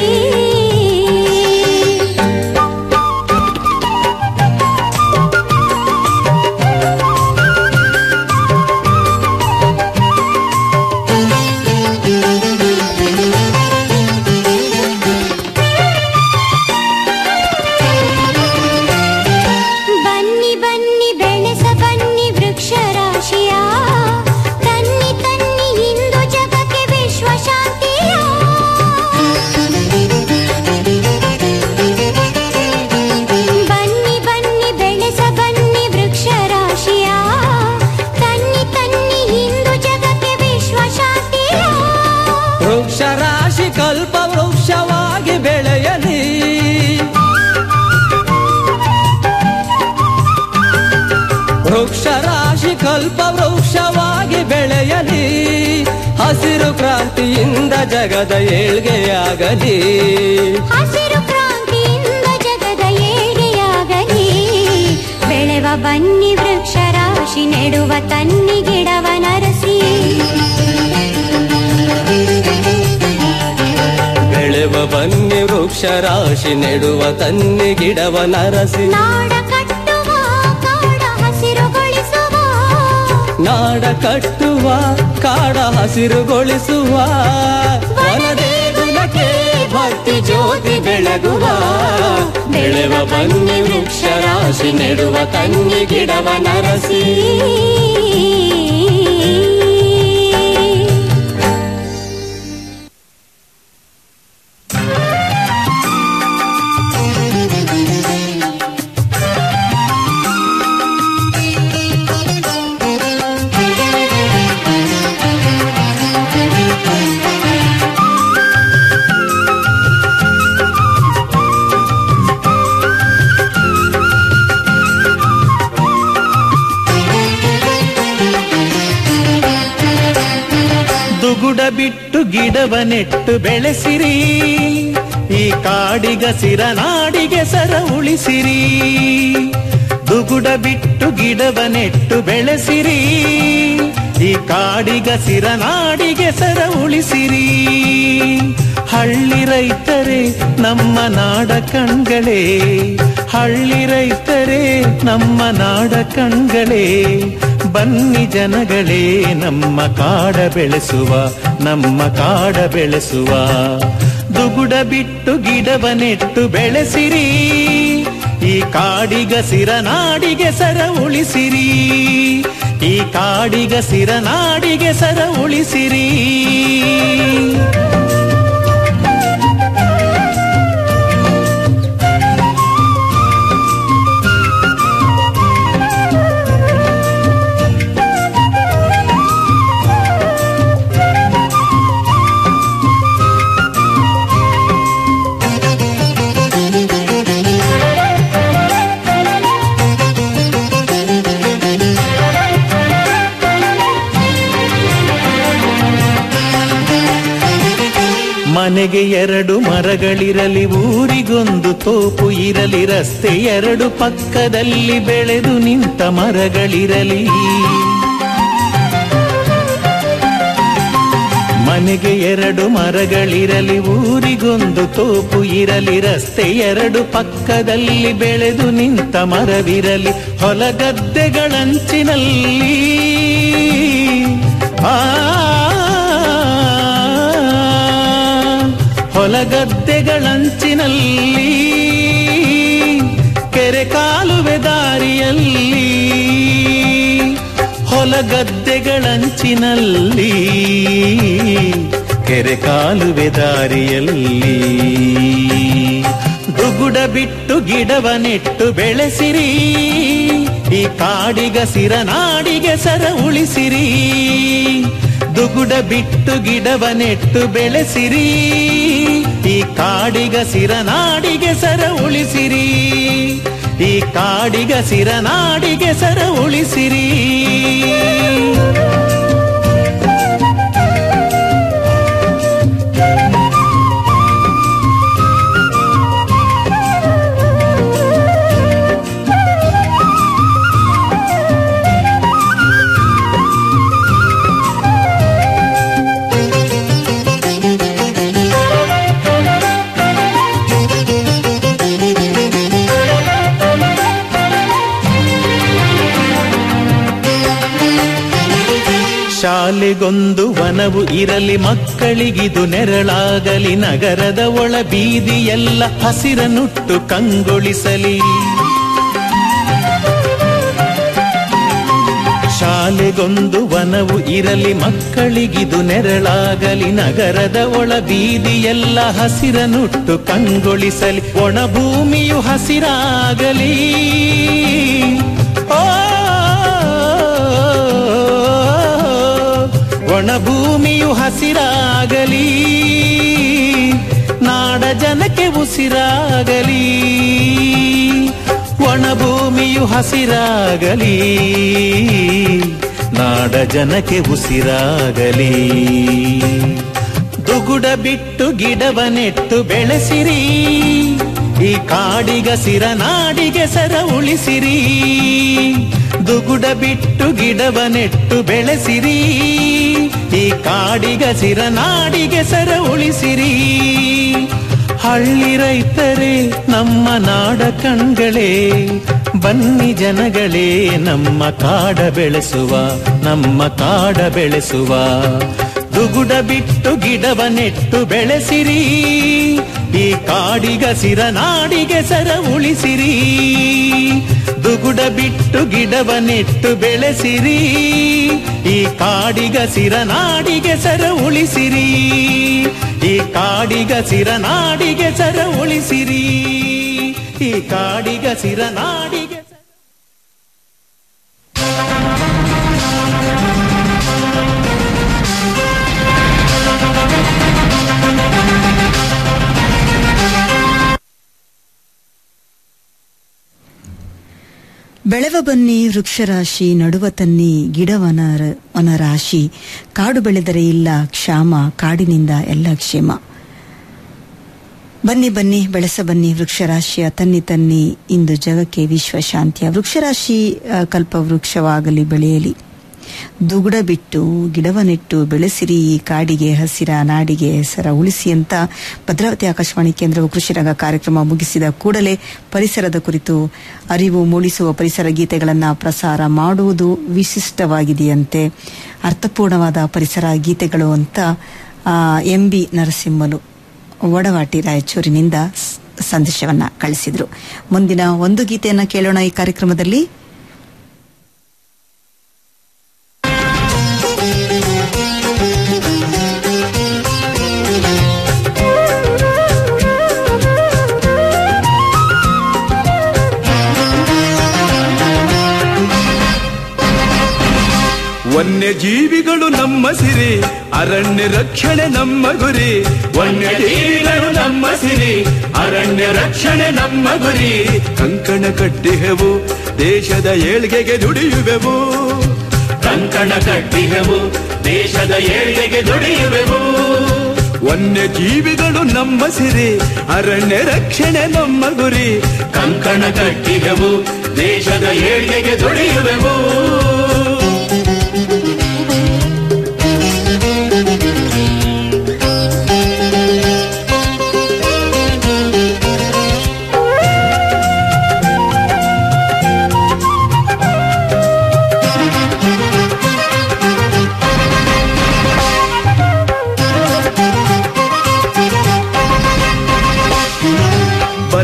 ಬನ್ನಿ ಬನ್ನಿ ಬೆಳೆಸ ಬನ್ನಿ ವೃಕ್ಷ ರಾಶಿಯ ತನ್ನಿ ತನ್ನಿ ಇಂದು ಜಗಕ್ಕೆ ವಿಶ್ವ ಶಾಂತಿಯ ಬನ್ನಿ ಬನ್ನಿ ಬೆಳೆಸ ಬನ್ನಿ ವೃಕ್ಷ ರಾಶಿಯ ತನ್ನಿ ತನ್ನಿ ಇಂದು ಜಗಕ್ಕೆ ವಿಶ್ವ ಶಾಂತಿಯ ವೃಕ್ಷ ರಾಶಿ ಕಲ್ಪ ವೃಕ್ಷವಾಗಿ ಬೆಳೆಯಲಿ ವೃಕ್ಷ ರಾಶಿ ಕಲ್ಪ ವೃಕ್ಷವಾಗಿ ಬೆಳೆಯಲಿ ಹಸಿರು ಕ್ರಾಂತಿಯಿಂದ ಜಗದ ಏಳ್ಗೆಯಾಗಲಿ ಹಸಿರು ಕ್ರಾಂತಿಯಿಂದ ಜಗದ ಏಳಿಗೆಯಾಗಲಿ ಬೆಳೆವ ಬನ್ನಿ ವೃಕ್ಷ ರಾಶಿ ನೆಡುವ ತನ್ನಿ ಗಿಡವ ನರಸಿ ಬೆಳೆವ ಬನ್ನಿ ವೃಕ್ಷ ರಾಶಿ ನೆಡುವ ತನ್ನಿ ಗಿಡವ ನರಸಿ ನಾಡ ಕಟ್ಟುವ ಕಾಡ ಹಸಿರುಗೊಳಿಸುವ ನಾಡ ಕಟ್ಟುವ ಕಾಡ ಹಸಿರುಗೊಳಿಸುವ ವನದೇಗುಲಕ್ಕೆ ಭಕ್ತಿ ಜ್ಯೋತಿ ಬೆಳಗುವ ಬೆಳೆವ ಬನ್ನಿ ವೃಕ್ಷ ರಾಶಿ ನೆಡುವ ತನ್ನಿ ಗಿಡವ ನರಸಿ ದುಗುಡ ಬಿಟ್ಟು ಗಿಡವ ನೆಟ್ಟು ಬೆಳೆಸಿರಿ ಈ ಕಾಡಿಗಸಿರ ನಾಡಿಗೆ ಸರ ಉಳಿಸಿರಿ ದುಗುಡ ಬಿಟ್ಟು ಗಿಡವ ನೆಟ್ಟು ಬೆಳೆಸಿರಿ ಈ ಕಾಡಿಗಸಿರ ನಾಡಿಗೆ ಸರ ಉಳಿಸಿರಿ ಹಳ್ಳಿ ರೈತರೇ ನಮ್ಮ ನಾಡ ಕಣ್ಗಳೇ ಹಳ್ಳಿ ರೈತರೇ ನಮ್ಮ ನಾಡ ಕಣ್ಗಳೇ ಬನ್ನಿ ಜನಗಳೇ ನಮ್ಮ ಕಾಡ ಬೆಳೆಸುವ ನಮ್ಮ ಕಾಡ ಬೆಳೆಸುವ ದುಗುಡ ಬಿಟ್ಟು ಗಿಡವ ನೆಟ್ಟು ಬೆಳೆಸಿರಿ ಈ ಕಾಡಿಗಸಿರ ನಾಡಿಗೆ ಸರ ಉಳಿಸಿರಿ ಈ ಕಾಡಿಗಸಿರ ನಾಡಿಗೆ ಸರ ಉಳಿಸಿರಿ ಮನೆಗೆ ಎರಡು ಮರಗಳಿರಲಿ ಊರಿಗೊಂದು ತೋಪು ಇರಲಿ ರಸ್ತೆ ಎರಡು ಪಕ್ಕದಲ್ಲಿ ಬೆಳೆದು ನಿಂತ ಮರಗಳಿರಲಿ ಆನೆಗೆ ಎರಡು ಮರಗಳಿರಲಿ ಊರಿಗೊಂದು ತೋಪು ಇರಲಿ ರಸ್ತೆ ಎರಡು ಪಕ್ಕದಲ್ಲಿ ಬೆಳೆದು ನಿಂತ ಮರವಿರಲಿ ಹೊಲಗದ್ದೆಗಳಂಚಿನಲ್ಲಿ ಆ ಹೊಲಗದ್ದೆಗಳಂಚಿನಲ್ಲಿ ಕೆರೆ ಕಾಲುವೆ ದಾರಿಯಲ್ಲಿ ಹೊಲಗದ್ದೆಗಳಂಚಿನಲ್ಲಿ ಕೆರೆ ಕಾಲುವೆ ದಾರಿಯಲ್ಲಿ ದುಗುಡ ಬಿಟ್ಟು ಗಿಡವ ನೆಟ್ಟು ಬೆಳೆಸಿರಿ ಈ ಕಾಡಿಗ ಸಿರ ನಾಡಿಗೆ ಸರ ಉಳಿಸಿರಿ ದುಗುಡ ಬಿಟ್ಟು ಗಿಡವ ನೆಟ್ಟು ಬೆಳೆಸಿರಿ ಈ ಕಾಡಿಗ ಸಿರ ನಾಡಿಗೆ ಸರ ಉಳಿಸಿರಿ ಈ ಕಾಡಿಗ ಸಿರ ನಾಡಿಗೆ ಸರ ಉಳಿಸಿರಿ ಶಾಲೆಗೊಂದು ವನವು ಇರಲಿ ಮಕ್ಕಳಿಗಿದು ನೆರಳಾಗಲಿ ನಗರದ ಒಳ ಬೀದಿಯೆಲ್ಲ ಹಸಿರನುಟ್ಟು ಕಂಗೊಳಿಸಲಿ ಶಾಲೆಗೊಂದು ವನವು ಇರಲಿ ಮಕ್ಕಳಿಗಿದು ನೆರಳಾಗಲಿ ನಗರದ ಒಳ ಬೀದಿಯೆಲ್ಲ ಹಸಿರನುಟ್ಟು ಕಂಗೊಳಿಸಲಿ ಒಣ ಭೂಮಿಯು ಹಸಿರಾಗಲಿ ಓ ಒಣ ಭೂಮಿಯು ಹಸಿರಾಗಲಿ ನಾಡ ಜನಕ್ಕೆ ಉಸಿರಾಗಲಿ ಒಣ ಭೂಮಿಯು ಹಸಿರಾಗಲಿ ನಾಡ ಜನಕ್ಕೆ ಉಸಿರಾಗಲಿ ದುಗುಡ ಬಿಟ್ಟು ಗಿಡವ ನೆಟ್ಟು ಬೆಳೆಸಿರಿ ಈ ಕಾಡಿಗ ಸಿರ ನಾಡಿಗೆ ಸರ ಉಳಿಸಿರಿ ದುಗುಡ ಬಿಟ್ಟು ಗಿಡವ ನೆಟ್ಟು ಬೆಳೆಸಿರಿ ಈ ಕಾಡಿಗ ಸಿರ ನಾಡಿಗೆ ಸರ ಉಳಿಸಿರಿ ಹಳ್ಳಿ ರೈತರೇ ನಮ್ಮ ನಾಡ ಕಣ್ಗಳೇ ಬನ್ನಿ ಜನಗಳೇ ನಮ್ಮ ಕಾಡ ಬೆಳೆಸುವ ನಮ್ಮ ಕಾಡ ಬೆಳೆಸುವ ದುಗುಡ ಬಿಟ್ಟು ಗಿಡವ ನೆಟ್ಟು ಬೆಳೆಸಿರಿ ಈ ಕಾಡಿಗ ಸಿರ ನಾಡಿಗೆ ಸರ ಉಳಿಸಿರಿ ದುಗುಡ ಬಿಟ್ಟು ಗಿಡವ ನೆಟ್ಟು ಬೆಳೆಸಿರಿ ಈ ಕಾಡಿಗ ಸಿರ ನಾಡಿಗೆ ಸರ ಉಳಿಸಿರಿ ಈ ಕಾಡಿಗ ಸಿರ ನಾಡಿಗೆ ಸರ ಉಳಿಸಿರಿ ಈ ಕಾಡಿಗ ಸಿರ ನಾಡಿಗೆ ಸರ- ಬೆಳೆವ ಬನ್ನಿ ವೃಕ್ಷರಾಶಿ ನಡುವ ತನ್ನಿ ಗಿಡವನ ವನರಾಶಿ ಕಾಡು ಬೆಳೆದರೆ ಇಲ್ಲ ಕ್ಷಾಮ ಕಾಡಿನಿಂದ ಎಲ್ಲ ಕ್ಷೇಮ ಬನ್ನಿ ಬನ್ನಿ ಬೆಳೆಸ ಬನ್ನಿ ವೃಕ್ಷರಾಶಿಯ ತನ್ನಿ ತನ್ನಿ ಇಂದು ಜಗಕ್ಕೆ ವಿಶ್ವ ಶಾಂತಿಯ ವೃಕ್ಷರಾಶಿ ಆ, ಕಲ್ಪ ವೃಕ್ಷವಾಗಲಿ ಬೆಳೆಯಲಿ ದುಗುಡ ಬಿಟ್ಟು ಗಿಡವ ನೆಟ್ಟು ಬೆಳೆಸಿರಿ ಈ ಕಾಡಿಗೆ ಹಸಿರ ನಾಡಿಗೆ ಹೆಸರ ಉಳಿಸಿ ಅಂತ ಭದ್ರಾವತಿ ಆಕಾಶವಾಣಿ ಕೇಂದ್ರವು ಕೃಷಿ ರಂಗ ಕಾರ್ಯಕ್ರಮ ಮುಗಿಸಿದ ಕೂಡಲೇ ಪರಿಸರದ ಕುರಿತು ಅರಿವು ಮೂಡಿಸುವ ಪರಿಸರ ಗೀತೆಗಳನ್ನು ಪ್ರಸಾರ ಮಾಡುವುದು ವಿಶಿಷ್ಟವಾಗಿದೆಯಂತೆ ಅರ್ಥಪೂರ್ಣವಾದ ಪರಿಸರ ಗೀತೆಗಳು ಅಂತ ಎಂ ಬಿ ನರಸಿಂಹಲು ಒಡವಾಟಿ ರಾಯಚೂರಿನಿಂದ ಸ್- ಸಂದೇಶವನ್ನ ಕಳಿಸಿದ್ರು ಮುಂದಿನ ಒಂದು ಗೀತೆಯನ್ನ ಕೇಳೋಣ ಈ ಕಾರ್ಯಕ್ರಮದಲ್ಲಿ ವನ್ಯಜೀವಿಗಳು ನಮ್ಮ ಸಿರಿ ಅರಣ್ಯ ರಕ್ಷಣೆ ನಮ್ಮ ಗುರಿ ವನ್ಯಜೀವಿಗಳು ನಮ್ಮ ಸಿರಿ ಅರಣ್ಯ ರಕ್ಷಣೆ ನಮ್ಮ ಗುರಿ ಕಂಕಣ ಕಟ್ಟಿಹೆವು ದೇಶದ ಏಳ್ಗೆಗೆ ದುಡಿಯುವೆವು ಕಂಕಣ ಕಟ್ಟಿಹೆವು ದೇಶದ ಏಳ್ಗೆಗೆ ದುಡಿಯುವೆವು ವನ್ಯಜೀವಿಗಳು ನಮ್ಮ ಸಿರಿ ಅರಣ್ಯ ರಕ್ಷಣೆ ನಮ್ಮ ಗುರಿ ಕಂಕಣ ಕಟ್ಟಿಹೆವು ದೇಶದ ಏಳ್ಗೆಗೆ ದುಡಿಯುವೆವು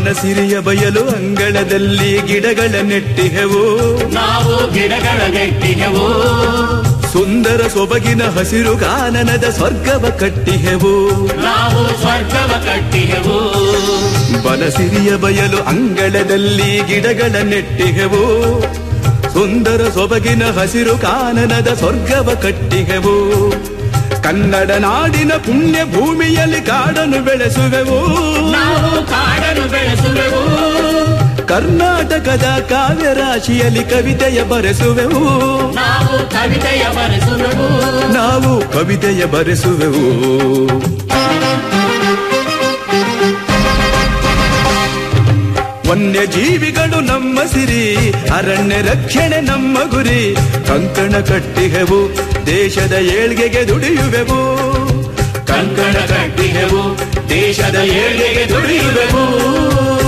ಬನಸಿರಿಯ ಬಯಲು ಅಂಗಳದಲ್ಲಿ ಗಿಡಗಳ ನೆಟ್ಟಿಹೆವು ನಾವು ಗಿಡಗಳ ನೆಟ್ಟಿಗೆವು ಸುಂದರ ಸೊಬಗಿನ ಹಸಿರು ಕಾನನದ ಸ್ವರ್ಗವ ಕಟ್ಟಿಹೆವು ನಾವು ಸ್ವರ್ಗವ ಕಟ್ಟಿಗೆವು ಬನಸಿರಿಯ ಬಯಲು ಅಂಗಳದಲ್ಲಿ ಗಿಡಗಳ ನೆಟ್ಟಿಹೆವು ಸುಂದರ ಸೊಬಗಿನ ಹಸಿರು ಕಾನನದ ಸ್ವರ್ಗವ ಕಟ್ಟಿಹೆವು ಕನ್ನಡ ನಾಡಿನ ಪುಣ್ಯ ಭೂಮಿಯಲ್ಲಿ ಕಾಡನ್ನು ಬೆಳೆಸುವೆವು ನಾವು ಕಾಡನ್ನು ಬೆಳೆಸುವೆವು ಕರ್ನಾಟಕದ ಕಾವ್ಯ ರಾಶಿಯಲ್ಲಿ ಕವಿತೆಯ ಬರೆಸುವೆವು ನಾವು ಕವಿತೆಯ ಬರೆಸುವೆವು ನಾವು ಕವಿತೆಯ ಬರೆಸುವೆವು ವನ್ಯ ಜೀವಿಗಳು ನಮ್ಮ ಸಿರಿ ಅರಣ್ಯ ರಕ್ಷಣೆ ನಮ್ಮ ಗುರಿ ಕಂಕಣ ಕಟ್ಟಿಹೆವು ದೇಶದ ಏಳ್ಗೆಗೆ ದುಡಿಯುವೆವು ಕಂಕಣ ಕಟ್ಟಿಗೆವು ದೇಶದ ಏಳಿಗೆ ದುಡಿಯುವೆವು